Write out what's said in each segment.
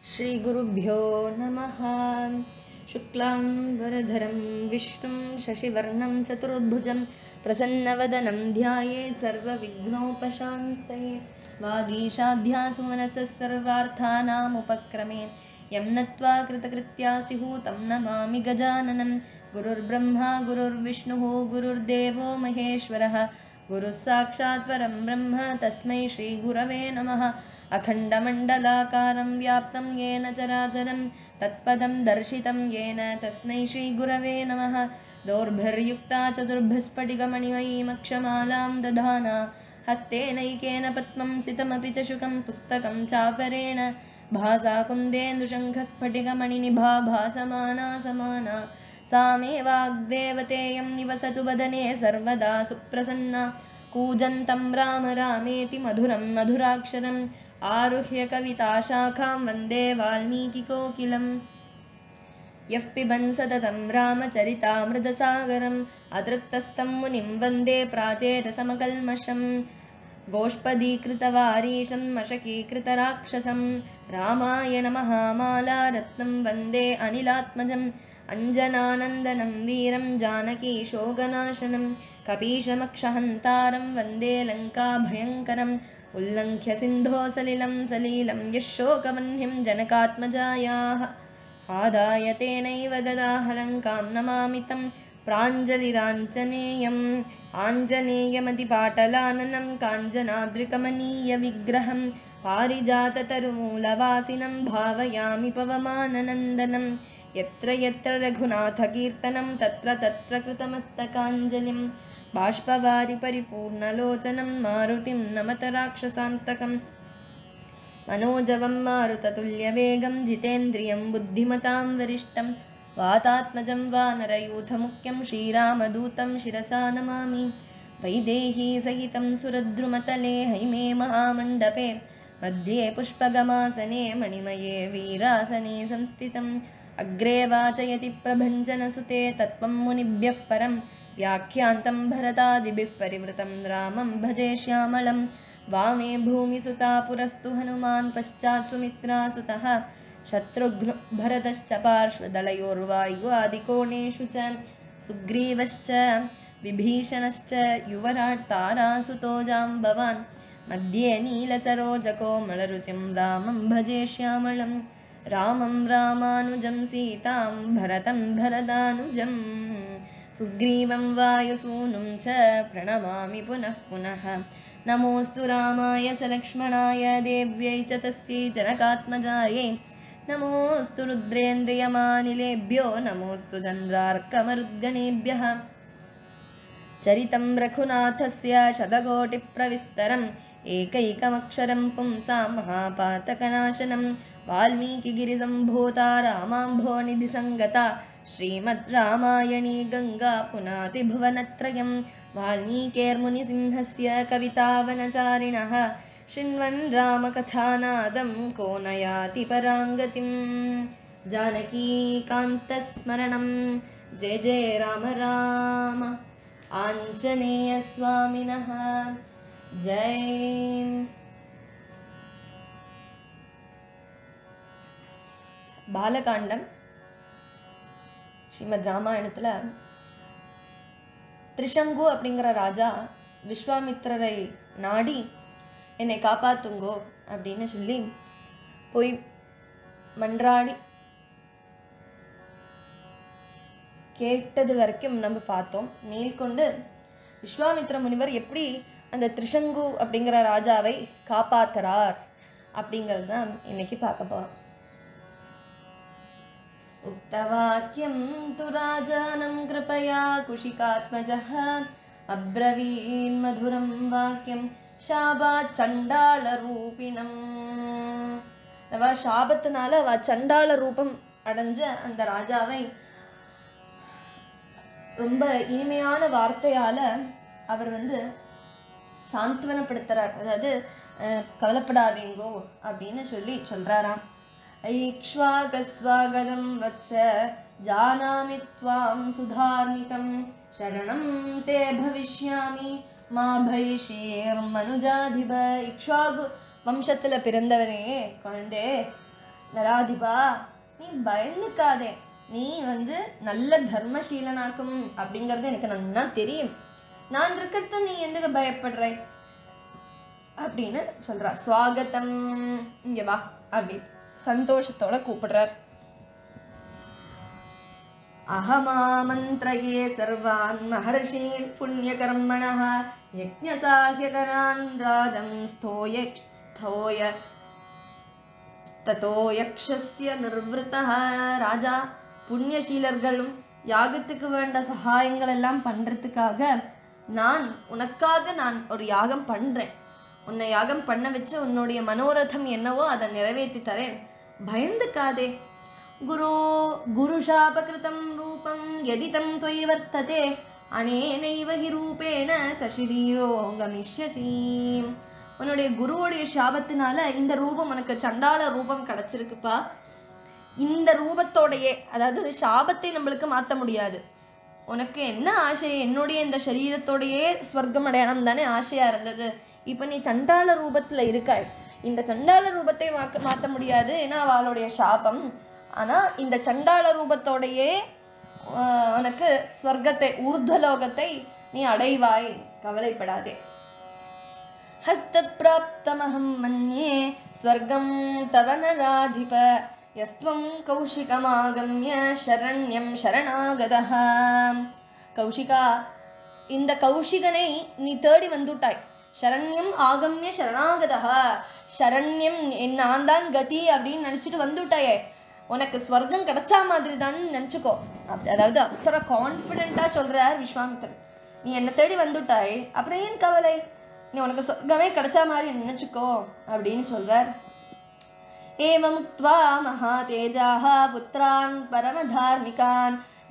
श्रीगुरुभ्यो नमः शुक्लां वरधरं विष्णुं शशिवर्णं चतुर्भुजं प्रसन्नवदनं ध्यायेत् सर्वविघ्नोपशान्तये वागीशाध्यासुमनसः सर्वार्थानामुपक्रमे यं नत्वा कृतकृत्या स्युः तं नमामि गजाननं गुरुर्ब्रह्मा गुरुर्विष्णुः गुरुर्देवो महेश्वरः गुरुः साक्षात् परं ब्रह्म तस्मै श्रीगुरवे नमः अखण्डमण्डलाकारं व्याप्तं येन चराचरं तत्पदं दर्शितं येन तस्मै श्रीगुरवे नमः दोर्भिर्युक्ता चतुर्भस्फटिकमणिमयीमक्षमालां दधाना हस्तेनैकेन पद्मं सितमपि च शुकं पुस्तकं चापरेण भासा कुन्देन्दुशङ्खस्फटिकमणिनिभा भासमाना समाना सा मे वाग्देवतेयं निवसतु वदने सर्वदा सुप्रसन्ना कूजन्तं राम रामेति मधुरं मधुराक्षरम् आरुह्य कविताशाखां वन्दे वाल्मीकिकोकिलम् यः पिबन् सततं रामचरितामृतसागरम् अतृप्तस्तं मुनिं वन्दे प्राचेतसमकल्मषम् गोष्पदीकृतवारीशं मशकीकृतराक्षसं रामायणमहामाला रत्नं वन्दे अनिलात्मजम् अञ्जनानन्दनं वीरं जानकीशोकनाशनं कपीशमक्षहन्तारं वन्दे लङ्काभयङ्करम् उल्लङ्घ्य सिन्धो सलिलं सलीलं यः शोकवह्निं जनकात्मजायाः आदाय तेनैव ददाह लङ्कां नमामि तं प्राञ्जलिराञ्जनेयम् आञ्जनेयमतिपाटलाननं काञ्जनाद्रिकमनीयविग्रहं पारिजाततरुमूलवासिनं भावयामि पवमाननन्दनं यत्र यत्र रघुनाथकीर्तनं तत्र तत्र कृतमस्तकाञ्जलिं बाष्पवारि परिपूर्णलोचनं मारुतिं नमत राक्षसान्तकम् मनोजवं मारुततुल्यवेगं जितेन्द्रियं बुद्धिमतां वरिष्ठं वातात्मजं वानरयूथमुख्यं श्रीरामदूतं शिरसा नमामि वैदेहीसहितं सुरद्रुमतले हैमे महामण्डपे मध्ये पुष्पगमासने मणिमये वीरासने संस्थितम् अग्रे वाचयति प्रभञ्जनसुते तत्त्वं मुनिभ्यः परं व्याख्यान्तं भरतादिभिः परिवृतं रामं भजे श्यामलं वामे भूमिसुता पुरस्तु हनुमान् पश्चात् सुमित्रासुतः शत्रुघ्न भरतश्च पार्श्वदलयोर्वायुवादिकोणेषु च सुग्रीवश्च विभीषणश्च युवराट् तारासुतो जाम्बवान् मध्ये नीलसरोजकोमलरुचिं रामं भजे श्यामलं रामं रामानुजं सीतां भरतं भरदानुजं सुग्रीवं वायुसूनुं च प्रणमामि पुनः पुनः नमोऽस्तु रामाय सलक्ष्मणाय देव्यै च तस्यै जनकात्मजायै नमोऽस्तु रुद्रेन्द्रियमानिलेभ्यो नमोऽस्तु चन्द्रार्कमरुद्गणेभ्यः चरितं रघुनाथस्य शतकोटिप्रविस्तरम् एकैकमक्षरं पुंसां महापातकनाशनं वाल्मीकिगिरिसम्भूता रामाम्भोनिधिसङ्गता श्रीमद् रामायणी गङ्गा पुनातिभुवनत्रयं वाल्मीकेर्मुनिसिंहस्य कवितावनचारिणः शृण्वन् रामकथानादं को नयाति पराङ्गतिं जानकीकान्तस्मरणं जय जय राम राम आञ्जनेयस्वामिनः जय பாலகாண்டம் ஸ்ரீமத் ராமாயணத்தில் திரிசங்கு அப்படிங்கிற ராஜா விஸ்வாமித்திரரை நாடி என்னை காப்பாத்துங்கோ அப்படின்னு சொல்லி போய் மன்றாடி கேட்டது வரைக்கும் நம்ம பார்த்தோம் மேற்கொண்டு விஸ்வாமித்ர முனிவர் எப்படி அந்த திரிசங்கு அப்படிங்கிற ராஜாவை காப்பாத்துறார் அப்படிங்கிறது தான் இன்னைக்கு பார்க்க போறோம் उक्तवाक्यं तु राजानं कृपया कुशिकात्मजः अब्रवीन्मधुरं वाक्यं शाபாத் சண்டாளரூபிணம் அவ சாபத்தினால அவ சண்டாள ரூபம் அடைஞ்ச அந்த ராஜாவை ரொம்ப இனிமையான வார்த்தையால அவர் வந்து சாந்த்வனப்படுத்துறார் அதாவது கவலைப்படாதீங்கோ அப்படின்னு சொல்லி சொல்றாராம் ऐक्ष्वाकस्वागतं वत्स जानामि त्वां सुधार्मिकं शरणं ते भविष्यामि மா பைஷீர் மனுஜாதிப இக்ஷ்வாகு வம்சத்துல பிறந்தவனே குழந்தே நராதிபா நீ பயந்துக்காதே நீ வந்து நல்ல தர்மசீலனாக்கும் அப்படிங்கறது எனக்கு நல்லா தெரியும் நான் இருக்கிறது நீ எதுக்கு பயப்படுற அப்படின்னு சொல்றா ஸ்வாகத்தம் இங்க வா அப்படி சந்தோஷத்தோட கூப்பிடுறார் अहमामन्त्रये सर्वान् महर्षीन् पुण्यकर्मणः यज्ञसाह्यकरान् राजं स्तोय स्थोय ததோ யக்ஷஸ்ய நிர்வൃத்தः ராஜா புண்ணியசீலர்களும் யாகத்துக்கு வேண்ட சகாயங்கள் எல்லாம் பண்றதுக்காக நான் உனக்காக நான் ஒரு யாகம் பண்றேன் உன்னை யாகம் பண்ண வச்சு உன்னுடைய மனோரதம் என்னவோ அதை நிறைவேற்றி தரேன் பயந்துக்காதே குரு குருஷாபகிருதம் ரூபம் யதி தம் त्वयि வர்த்ததே அனேனைவ ஹி ரூபேண சசிரீரோ கமிஷ்யசி உன்னுடைய குருவுடைய சாபத்தினால இந்த ரூபம் உனக்கு சண்டாள ரூபம் கிடைச்சிருக்குப்பா இந்த ரூபத்தோடையே அதாவது சாபத்தை நம்மளுக்கு மாற்ற முடியாது உனக்கு என்ன ஆசை என்னுடைய இந்த சரீரத்தோடையே ஸ்வர்க்கம் அடையணும் தானே ஆசையா இருந்தது இப்போ நீ சண்டாள ரூபத்துல இருக்காய் இந்த சண்டாள ரூபத்தை மாக்க மாற்ற முடியாது ஏன்னா அவளுடைய சாபம் ஆனா இந்த சண்டாள ரூபத்தோடையே ஆஹ், உனக்கு ஸ்வர்க்கத்தை ஊர்துவலோகத்தை நீ அடைவாய் கவலைப்படாதே हस्तप्राप्तमहं मन्ये स्वर्गं तव नराधिप यस्त्वं कौशिकमागम्य शरण्यं शरणागतः கௌஷிகா இந்த கௌஷிகனை நீ தேடி வந்துட்டாய் சரண்யம் ஆகம்ய சரணாகதா சரண்யம் என் நான் தான் கதி அப்படின்னு நினச்சிட்டு வந்துட்டாயே உனக்கு ஸ்வர்க்கம் கிடைச்சா மாதிரி தான் நினச்சிக்கோ அப்படி அதாவது அத்தனை கான்ஃபிடென்ட்டாக சொல்கிறார் விஸ்வாமித்தர் நீ என்னை தேடி வந்துட்டாய் அப்புறம் ஏன் கவலை நீ உனக்கு சொர்க்கமே கிடைச்சா மாதிரி நினச்சிக்கோ அப்படின்னு சொல்கிறார் एवमुक्त्वा महातेजाः पुत्रान् परमधार्मिकान्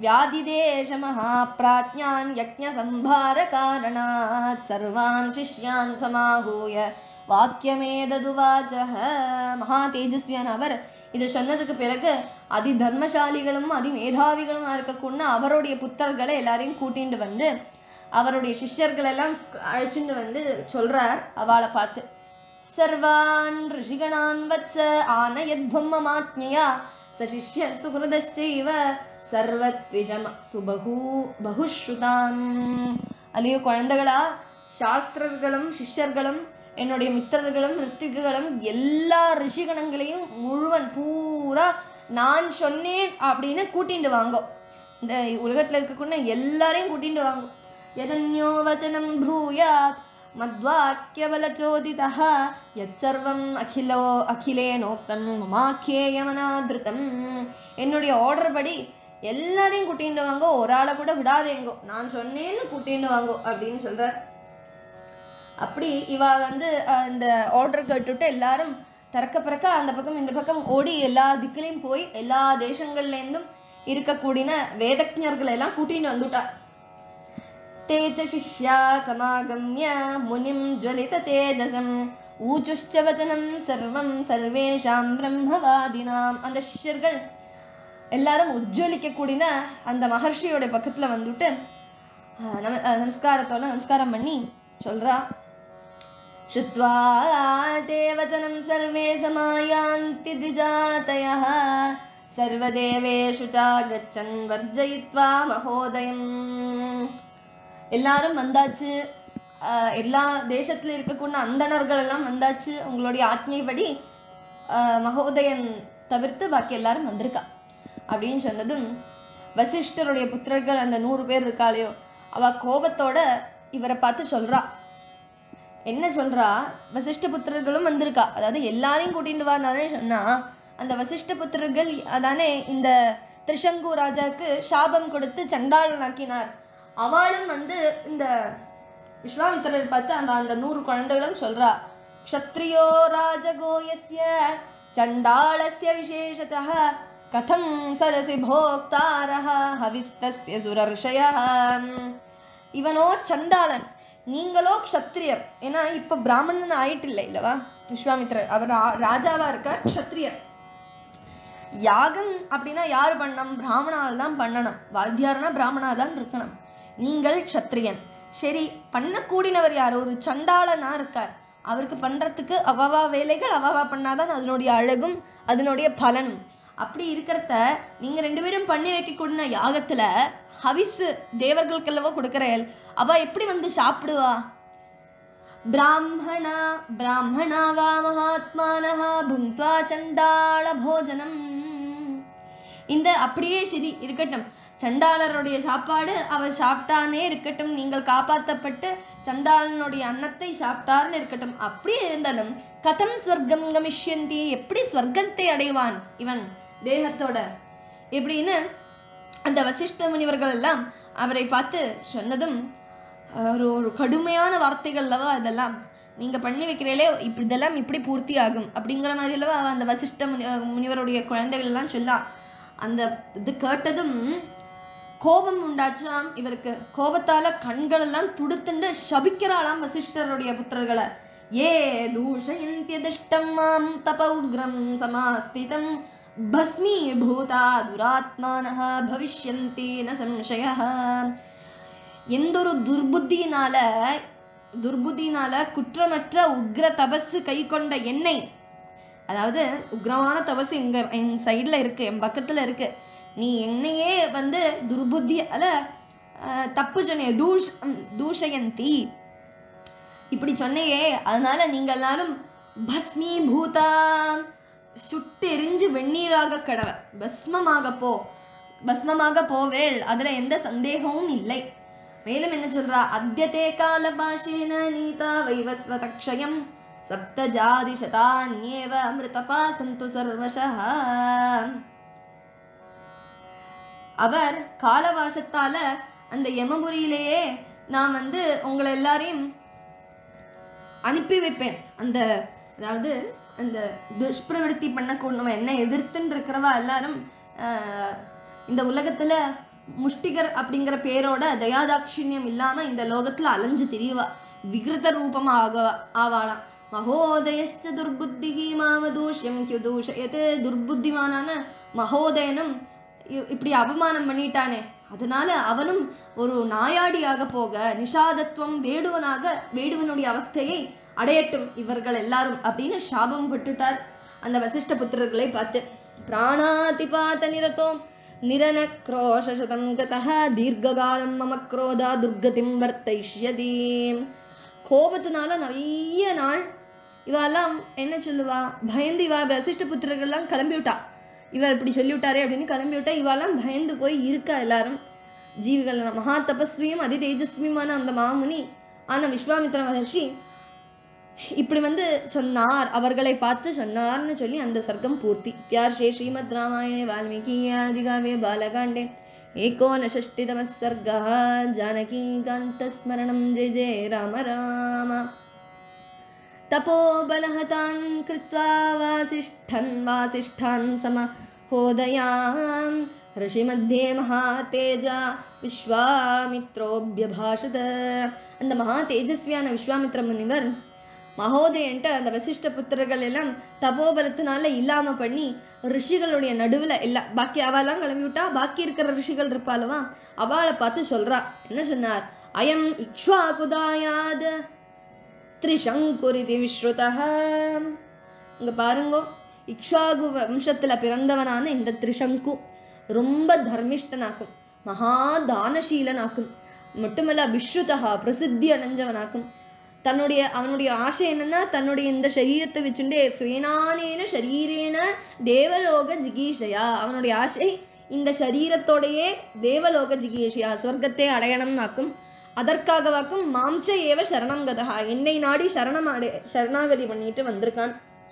व्याधिदेशमहाप्राज्ञान् यज्ञसंभारकारणात् सर्वान् शिष्यान् समाहूय வாக்கியமேததுவாச்சக மகா தேஜஸ்வியான அவர் இது சொன்னதுக்கு பிறகு அதி தர்மசாலிகளும் அதி மேதாவிகளும் இருக்கக்கூடிய அவருடைய புத்தர்களை எல்லாரையும் கூட்டிட்டு வந்து அவருடைய சிஷ்யர்கள் எல்லாம் அழைச்சிட்டு வந்து சொல்றார் அவளை பார்த்து सर्वान् ऋषिगणान् वत्स आनयद्ब्रह्ममाज्ञया स शिष्यः सुहृदश्चैव सर्वत्विजम சுபகு பகுஸ்ருதாம் அலியோ குழந்தைகளா சாஸ்திரர்களும் சிஷ்யர்களும் என்னுடைய மித்திரர்களும் ரித்திகுகளும் எல்லா ரிஷிகணங்களையும் முழுவன் பூரா நான் சொன்னேன் அப்படின்னு கூட்டிட்டு வாங்கோ இந்த உலகத்துல இருக்கக்கூடிய எல்லாரையும் கூட்டிட்டு வாங்கோ எதன்யோ வச்சனம் ப்ரூயாத் மத்வாக்கியபலச்சோதிதः யற்சர்வம் அகிலோ அகிலேனோக்தம் மமாக்கியேயமனாதிருத்தம் என்னுடைய ஆர்டர் படி எல்லாரையும் கூட்டிட்டு வாங்கோ ஒரு ஆளை கூட விடாதேங்கோ நான் சொன்னேன்னு கூட்டிட்டு வாங்கோ அப்படின்னு சொல்றார் அப்படி இவ வந்து அஹ், இந்த ஆர்டர் கேட்டுட்டு எல்லாரும் திறக்க பிறக்க அந்த பக்கம் இந்த பக்கம் ஓடி எல்லா திக்கிலையும் போய் எல்லா தேசங்கள்லேருந்தும் இருக்கக்கூடிய வேதஜர்கள் எல்லாம் கூட்டிட்டு வந்துட்டா ते च शिष्या समागम्य मुनिं ज्वलिततेजसम् ऊचुश्च वचनं सर्वं सर्वेषां பிரம்மவாதினாம் அந்த சிஷ்யர்கள் எல்லாரும் உஜ்ஜலிக்கக்கூடிய அந்த மகர்ஷியோட பக்கத்துல வந்துட்டு ஆஹ், நம ஆஹ், நமஸ்காரத்தோட நமஸ்காரம் பண்ணி சொல்றா श्रुत्वा ते वचनं सर्वे समायान्ति द्विजातयः सर्वदेवेषु चागच्छन् वर्जयित्वा महोदयम् எல்லாரும் வந்தாச்சு ஆஹ் எல்லா தேசத்துல இருக்கக்கூடிய அந்தணர்கள் எல்லாம் வந்தாச்சு உங்களுடைய ஆജ്ഞைப்படி ஆஹ் மகோதயன் தவிர்த்து பாக்கி எல்லாரும் வந்திருக்கா அப்படின்னு சொன்னதும் வசிஷ்டருடைய புத்திரர்கள் அந்த நூறு பேர் இருக்காளையோ அவ கோபத்தோட இவரை பார்த்து சொல்றா என்ன சொல்றா வசிஷ்ட புத்திரர்களும் வந்திருக்கா அதாவது எல்லாரையும் கூட்டிட்டு வாதானே சொன்னா அந்த வசிஷ்ட புத்திரர்கள் அதானே இந்த திரிசங்கு ராஜாக்கு சாபம் கொடுத்து சண்டாளனாக்கினார் அவளும் வந்து இந்த விஸ்வாமித்திரர் பார்த்து அந்த அந்த நூறு குழந்தைகளும் சொல்றா க்ஷத்ரியோ ராஜகோயஸ்ய சண்டாளஸ்ய விசேஷதः கதம் சதசி போக்தாரः ஹவிஸ்தஸ்ய சுரர்ஷயः இவனோ சண்டாளன் நீங்களோ க்ஷத்ரியர் ஏன்னா இப்ப பிராமணன் ஆயிட்டு இல்லை இல்லவா விஸ்வாமித்திரர் அவர் ரா- ராஜாவா இருக்கார் க்ஷத்ரியர் யாகம் அப்படின்னா யார் பண்ணணும் பிராமணால் தான் பண்ணணும் வாத்தியார்னா பிராமணா தான் இருக்கணும் நீங்கள் க்ஷத்ரியன் சரி பண்ணக்கூடினவர் யார் ஒரு சண்டாளனா இருக்கார் அவருக்கு பண்றதுக்கு அவாவா வேலைகள் அவாவா பண்ணாதான் அதனுடைய அழகும் அதனுடைய பலனும் அப்படி இருக்கிறத நீங்க ரெண்டு பேரும் பண்ணி வைக்கக்கூடிய யாகத்துல ஹவிசு தேவர்களுக்கெல்லவோ கொடுக்குறேன் அவ எப்படி வந்து சாப்பிடுவா ब्राह्मण ब्राह्मणा वा महात्मानः भुङ्क्त्वा சண்டாள போஜனம் இந்த அப்படியே சரி இருக்கட்டும் சண்டாளருடைய சாப்பாடு அவர் சாப்பிட்டானே இருக்கட்டும் நீங்கள் காப்பாற்றப்பட்டு சண்டாளனுடைய அன்னத்தை சாப்பிட்டார்னு இருக்கட்டும் அப்படியே இருந்தாலும் கதம் ஸ்வர்க்கம் கமிஷ்யந்தி எப்படி ஸ்வர்க்கத்தை அடைவான் இவன் தேகத்தோட எப்படின்னு அந்த வசிஷ்ட முனிவர்கள் எல்லாம் அவரை பார்த்து சொன்னதும் ஒரு ஒரு கடுமையான வார்த்தைகள் அல்லவா இதெல்லாம் நீங்க பண்ணி வைக்கிறீங்களே இப்படி இதெல்லாம் இப்படி பூர்த்தி ஆகும் அப்படிங்கிற மாதிரி அல்லவா அவ அந்த வசிஷ்ட முனி முனிவருடைய குழந்தைகள் எல்லாம் சொல்லா அந்த இது கேட்டதும் கோபம் உண்டாச்சாம் இவருக்கு கோபத்தால கண்கள் எல்லாம் துடுத்துண்டு சபிக்கிறாளாம் வசிஷ்டருடைய புத்திரர்களை ஏ தூஷயந்தியதிஷ்டம் மாம் தப உக்ரம் சமாஸ்திதம் பஸ்மீ பூதா துராத்மானः பவிஷ்யந்தி ந சம்சயः எந்தொரு துர்புத்தியினால துர்புத்தியினால குற்றமற்ற உக்ர தபசு கை கொண்ட என்னை அதாவது உக்ரமான தபசு இங்க என் சைடில் இருக்கு என் பக்கத்துல இருக்கு நீ என்னையே வந்து துர்புத்தியால அஹ், தப்பு சொன்னிய தூஷ் ம், தூஷயந்தி இப்படி சொன்னையே அதனால நீங்க எல்லாரும் பஸ்மி பூதா சுட்டு எரிஞ்சு வெந்நீராக கடவ பஸ்மமாக போ பஸ்மமாக போவேள் அதுல எந்த சந்தேகமும் இல்லை மேலும் என்ன சொல்றா அத்தியதே கால பாஷேன நீதா வைவஸ்வதக்ஷயம் சப்த ஜாதி சதான்யேவ அமிர்தபா சந்து சர்வசः அவர் காலவாசத்தால அந்த யமபுரியிலேயே நான் வந்து உங்களை எல்லாரையும் அனுப்பி வைப்பேன் அந்த அதாவது அந்த துஷ்பிரவருத்தி பண்ணக்கூடவன் என்ன எதிர்த்துன்னு இருக்கிறவா எல்லாரும் ஆஹ், இந்த உலகத்துல முஷ்டிகர் அப்படிங்கிற பேரோட தயாதாட்சிணியம் இல்லாம இந்த லோகத்துல அலைஞ்சு திரிவா விகிருத ரூபமா ஆக ஆவாளாம் மகோதயச்ச துர்புத்திகி மாமதூஷ்யம் ஹியுதூஷயத்து துர்புத்திமானான மகோதயனும் இ- இப்படி அபமானம் பண்ணிட்டானே அதனால அவனும் ஒரு நாயாடியாக போக நிஷாதத்துவம் வேடுவனாக வேடுவனுடைய அவஸ்தையை அடையட்டும் இவர்கள் எல்லாரும் அப்படின்னு சாபம் பட்டுட்டார் அந்த வசிஷ்ட புத்திரர்களை பார்த்து பிராணாதிபாத நிரதோம் நிரனக்ரோஷதம் கதः தீர்க்ககாலம் மம குரோதா துர்கதிம் வர்த்தைஷ்யதி கோபத்தினால நிறைய நாள் இவெல்லாம் என்ன சொல்லுவா பயந்து இவ வசிஷ்ட புத்திரர்கள்லாம் கிளம்பி விட்டா இவர் இப்படி சொல்லிவிட்டாரே அப்படின்னு கிளம்பி விட்டா இவெல்லாம் பயந்து போய் இருக்கா எல்லாரும் ஜீவிகள் மகா தபஸ்வியும் அதி தேஜஸ்வியுமான அந்த மாமுனி ஆன விஸ்வாமித்ர மகர்ஷி இப்படி வந்து சொன்னார் அவர்களை பார்த்து சொன்னார்னு சொல்லி அந்த சர்க்கம் பூர்த்தி இத்தியார்ஷே ஸ்ரீமத் ராமாயணே வால்மீகி ஆதிகாவே பாலகாண்டே एकोनषष्टितमः सर्गः जानकीकान्तस्मरणं जय जय राम राम तपोबलहतान् कृत्वा वासिष्ठन् वासिष्ठान् समहोदयां ऋषिमध्ये महातेजा விஸ்வாமித்ரோபியபாஷத அந்த மகா தேஜஸ்வியான விஸ்வாமித்ர முனிவர் மகோதயன்ட்டு அந்த வசிஷ்ட புத்திரர்கள் எல்லாம் தபோபலத்தினால இல்லாம பண்ணி ரிஷிகளுடைய நடுவுல எல்லாம் பாக்கி அவெல்லாம் கிளம்பி விட்டா பாக்கி இருக்கிற ரிஷிகள் இருப்பாளவா அவளை பார்த்து சொல்றா என்ன சொன்னார் அயம் இக்ஷ்வாகுதாயாத த்ரிசங்குரிதி விஸ்ருதः இங்க பாருங்கோ இக்ஷாகு வம்சத்துல பிறந்தவனான இந்த த்ரிசங்கு ரொம்ப தர்மிஷ்டனாக்கும் மகா தானசீலனாக்கும் மட்டுமல்ல விஸ்ருதா பிரசித்தி அடைஞ்சவனாக்கும் தன்னுடைய அவனுடைய ஆசை என்னன்னா தன்னுடைய இந்த சரீரத்தை வச்சுட்டே சுயனானேன சரீரேன தேவலோக ஜிகீஷயா அவனுடைய ஆசை இந்த சரீரத்தோடையே தேவலோக ஜிகீஷயா சொர்க்கத்தை அடையணும்னாக்கும் அதற்காகவாக்கும் மாம்ச ஏவ சரணம் கதா என்னை நாடி சரணம் அடை சரணாகதி பண்ணிட்டு வந்திருக்கான்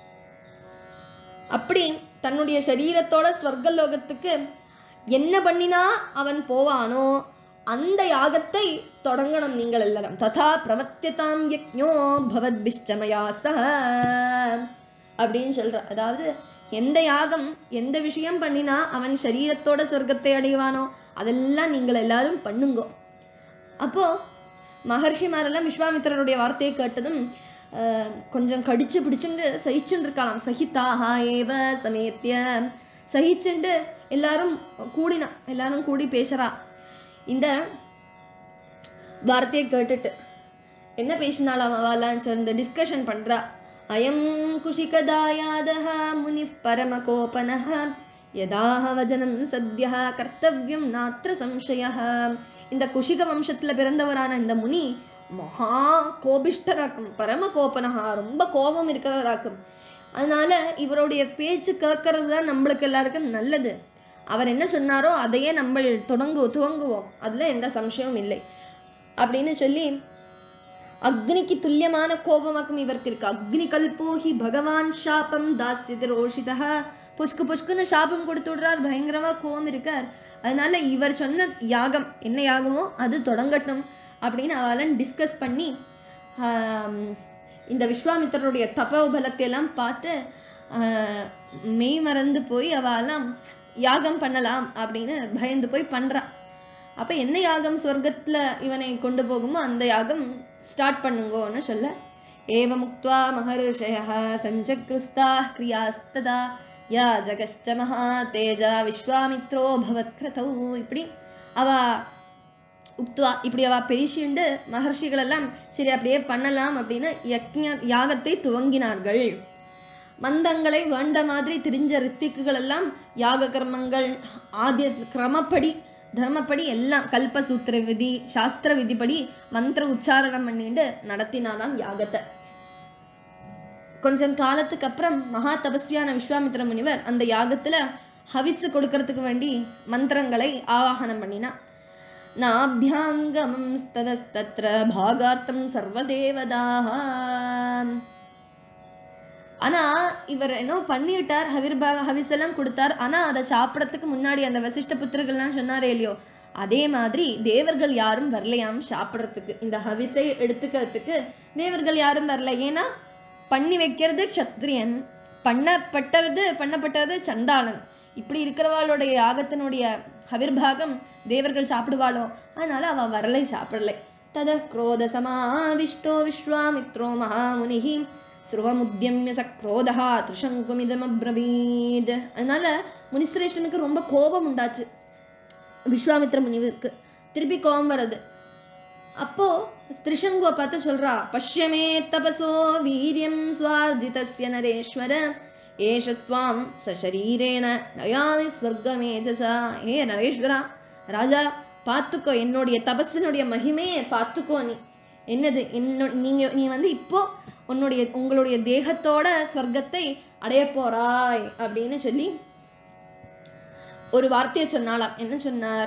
அப்படி தன்னுடைய சரீரத்தோட ஸ்வர்கலோகத்துக்கு என்ன பண்ணினா அவன் போவானோ அந்த யாகத்தை தொடங்கணும் நீங்கள் எல்லாரும் ததா பிரவத்தியதாம் யக்ஞோ பவத்பிஷ்டமயா சஹ அப்படின்னு சொல்ற அதாவது எந்த யாகம் எந்த விஷயம் பண்ணினா அவன் சரீரத்தோட சொர்க்கத்தை அடைவானோ அதெல்லாம் நீங்கள் எல்லாரும் பண்ணுங்கோ அப்போ மகர்ஷிமாரெல்லாம் விஸ்வாமித்திரருடைய வார்த்தையை கேட்டதும் ஆஹ், கொஞ்சம் கடிச்சு பிடிச்சுண்டு சகிச்சுண்டு இருக்கலாம் சகிதாஹா ஏவ சமேத்திய சகிச்சுண்டு எல்லாரும் கூடினா எல்லாரும் கூடி பேசுறா இந்த வார்த்தையை கேட்டுட்டு என்ன பேசினாலாம் அவளாம் சேர்ந்து டிஸ்கஷன் பண்றா அயம் குஷிகதாயாதः முனிः பரமகோபனः யதாஹ வஜனம் சத்யா கர்த்தவ்யம் நாத்திர சம்சயः இந்த குஷிக வம்சத்துல பிறந்தவரான இந்த முனி மகா கோபிஷ்டராக்கும் பரம கோபனஹா ரொம்ப கோபம் இருக்கிறவராக்கும் அதனால இவருடைய பேச்சு கேட்கறது தான் நம்மளுக்கு எல்லாருக்கும் நல்லது அவர் என்ன சொன்னாரோ அதையே நம்ம தொடங்கு துவங்குவோம் அதுல எந்த சம்சயமும் இல்லை அப்படின்னு சொல்லி அக்னிக்கு துல்லியமான கோபமாக்கும் இவருக்கு இருக்கு அக்னி கல்போஹி பகவான் சாபம் தாஸ்யதி ரோஷிதா புஷ்கு புஷ்குன்னு சாபம் கொடுத்து விடுறார் பயங்கரமா கோபம் இருக்கார் அதனால இவர் சொன்ன யாகம் என்ன யாகமோ அது தொடங்கட்டும் அப்படின்னு அவளாம் டிஸ்கஸ் பண்ணி ஆம், இந்த விஸ்வாமித்திரருடைய தபோபலத்தை எல்லாம் பார்த்து ஆஹ், மெய் மறந்து போய் அவெல்லாம் யாகம் பண்ணலாம் அப்படின்னு பயந்து போய் பண்றா அப்ப என்ன யாகம் சொர்க்கத்துல இவனை கொண்டு போகுமோ அந்த யாகம் ஸ்டார்ட் பண்ணுங்கோன்னு சொல்ல ஏவ முக்த்வா மகர்ஷய சஞ்சக்ருஸ்தா கிரியாஸ்ததா யா ஜகஷ்ட மகா தேஜா விஸ்வாமித்ரோ பவத் கிருதௌ இப்படி அவ உக்துவா இப்படி அவ பேசிண்டு மகர்ஷிகள் எல்லாம் சரி அப்படியே பண்ணலாம் அப்படின்னு யக்ஞ யாகத்தை துவங்கினார்கள் மந்தங்களை வேண்ட மாதிரி தெரிஞ்ச ரித்திக்குகள் எல்லாம் யாக கர்மங்கள் ஆதிய கிரமப்படி தர்மப்படி எல்லாம் கல்பசூத்திர விதி சாஸ்திர விதிப்படி மந்திர உச்சாரணம் பண்ணிட்டு நடத்தினாலாம் யாகத்தை கொஞ்சம் காலத்துக்கு அப்புறம் மகா தபஸ்வியான விஸ்வாமித்திர முனிவர் அந்த யாகத்துல ஹவிசு கொடுக்கறதுக்கு வேண்டி மந்திரங்களை ஆவாகனம் பண்ணினா நாபியாங்கமம் ஸ்ததஸ்தத்ர பாகார்த்தம் சர்வதேவதாக ஆனா இவர் என்ன பண்ணிவிட்டார் ஹவிர்பாக ஹவிஸ் எல்லாம் கொடுத்தார் ஆனா அதை சாப்பிடறதுக்கு முன்னாடி அந்த வசிஷ்ட புத்திரர்கள்லாம் சொன்னாரே இல்லையோ அதே மாதிரி தேவர்கள் யாரும் வரலையாம் சாப்பிடறதுக்கு இந்த ஹவிஸை எடுத்துக்கிறதுக்கு தேவர்கள் யாரும் வரல ஏன்னா பண்ணி வைக்கிறது க்ஷத்ரியன் பண்ணப்பட்டது பண்ணப்பட்டது சண்டாளன் இப்படி இருக்கிறவாளுடைய யாகத்தினுடைய ஹவிர்பாகம் தேவர்கள் சாப்பிடுவாளோ அதனால அவ வரலை சாப்பிடலை தத क्रोध சமாவிஷ்டோ விஸ்வாமித்ரோ மகாமுனிஹி ஸ்ருவமுத்தியம்ய சக்ரோதா திருஷங்குமிதமப்ரவீத் அதனால முனிசிரேஷ்டனுக்கு ரொம்ப கோபம் உண்டாச்சு விஸ்வாமித்ர முனிவுக்கு திருப்பி கோபம் வருது அப்போ திரிசங்குவை பார்த்து சொல்றா பஷ்யமே தபசோ வீரியம் சுவார்ஜிதஸ்ய நரேஸ்வர ஏஷ துவாம் சரீரேண நயாமி ஸ்வர்கமேஜசா ஏ நரேஸ்வரா ராஜா பார்த்துக்கோ என்னுடைய தபஸினுடைய மகிமையை பார்த்துக்கோ நீ என்னது என்னோ நீங்க நீ வந்து இப்போ உன்னுடைய உங்களுடைய தேகத்தோட ஸ்வர்க்கத்தை அடைய போறாய் அப்படின்னு சொல்லி ஒரு வார்த்தையை சொன்னாலாம் என்ன சொன்னார்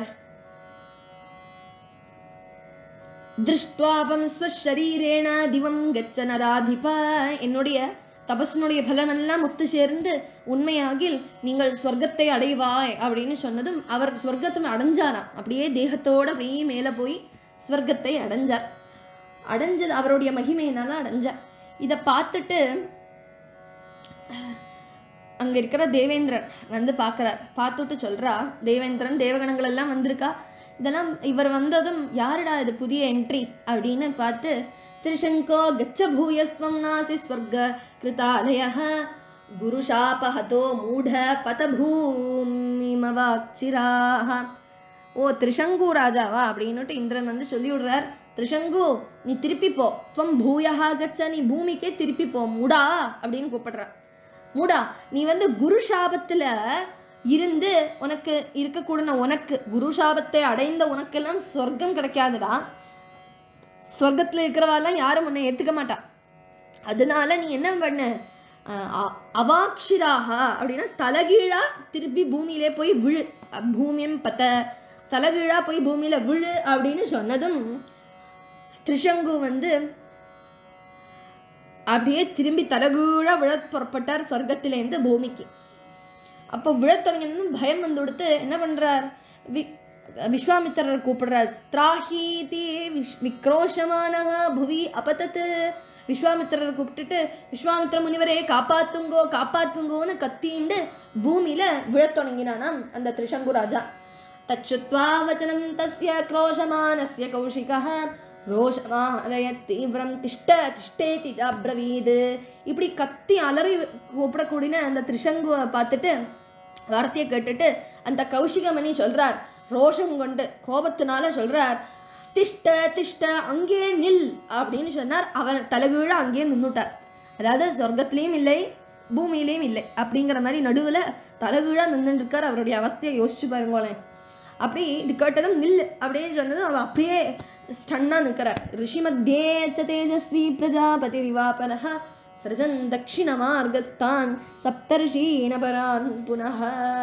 திருஷ்டுவாபம் ஸ்வரீரேண திவம் கச்ச நராதிபா என்னுடைய தபஸினுடைய பலமெல்லாம் ஒத்து சேர்ந்து உண்மையாகில் நீங்கள் ஸ்வர்க்கத்தை அடைவாய் அப்படின்னு சொன்னதும் அவர் ஸ்வர்க்கத்தை அடைஞ்சாராம் அப்படியே தேகத்தோட அப்படியே மேலே போய் ஸ்வர்க்கத்தை அடைஞ்சார் அடைஞ்சது அவருடைய மகிமையினால அடைஞ்சார் இதை பார்த்துட்டு அங்க இருக்கிற தேவேந்திரன் வந்து பார்க்கறார் பார்த்துட்டு சொல்றா தேவேந்திரன் தேவகணங்கள் எல்லாம் வந்திருக்கா இதெல்லாம் இவர் வந்ததும் யாருடா இது புதிய என்ட்ரி அப்படின்னு பார்த்து திருஷங்கோ கச்ச பூயஸ்வம் நாசி ஸ்வர்க கிருதாலய குருஷாபஹதோ மூட பதபூமிமவாக்சிராக ஓ திரிசங்கு ராஜாவா அப்படின்னுட்டு இந்திரன் வந்து சொல்லி விடுறார் திரிசங்கு நீ திருப்பி போ துவம் பூயஹா கச்ச நீ பூமிக்கே திருப்பி போ மூடா அப்படின்னு கூப்பிடுறார் மூடா நீ வந்து குரு சாபத்துல இருந்து உனக்கு இருக்கக்கூடிய உனக்கு குரு சாபத்தை அடைந்த உனக்கெல்லாம் சொர்க்கம் கிடைக்காதுடா சொர்க்கத்துல இருக்கிறவாலாம் யாரும் உன்னை ஏத்துக்க மாட்டா அதனால நீ என்ன பண்ண அஹ் அ- அவாக்ஷிராக அப்படின்னா தலகீழா திருப்பி பூமியிலே போய் விழு அ- பூமியம் பத்த தலகீழா போய் பூமியில விழு அப்படின்னு சொன்னதும் திரிசங்கு வந்து அப்படியே திரும்பி தலகீழா விழத் புறப்பட்டார் சொர்க்கத்திலேருந்து பூமிக்கு அப்போ விழத் தொடங்கினதும் பயம் வந்து கொடுத்து என்ன பண்றார் வி விஸ்வாமித்திரர் கூப்பிடுறார் திராஹீதி விஷ் விக்ரோஷமானஹா புவி அபதத்து விஸ்வாமித்திரர் கூப்பிட்டுட்டு விஸ்வாமித்திர முனிவரே காப்பாத்துங்கோ காப்பாத்துங்கோன்னு கத்திண்டு பூமியில விழத் தொடங்கினானாம் அந்த திரிசங்கு ராஜா தச்சுத்வா வச்சனம் தஸ்ய क्रोशमानस्य கௌஷிகः ரோஷமாலய தீவிரம் திஷ்ட திஷ்டேதி அப்ரவீது இப்படி கத்தி அலறி கூப்பிடக்கூடிய அந்த திரிசங்குவை பார்த்துட்டு வார்த்தையை கேட்டுட்டு அந்த கௌஷிகமணி சொல்றார் ரோஷம் கொண்டு கோபத்தினால சொல்றார் திஷ்ட திஷ்ட அங்கே நில் அப்படின்னு சொன்னார் அவர் தலைகீழ அங்கேயே நின்னுட்டார் அதாவது சொர்க்கத்திலையும் இல்லை பூமியிலையும் இல்லை அப்படிங்கிற மாதிரி நடுவில் தலைகீழா நின்றுட்டு இருக்கார் அவருடைய அவஸ்தையை யோசிச்சு பாருங்களேன் அப்படி இது கேட்டதும் நில் அப்படின்னு சொன்னதும் அவர் அப்படியே ஸ்டன்னா நிற்கிறார் ரிஷி மத்தியே ச தேஜஸ்வி பிரஜாபதி ரிவாபனஹ சரஜன் தட்சிண மார்கஸ்தான் சப்தர்ஷீன பரான் புனः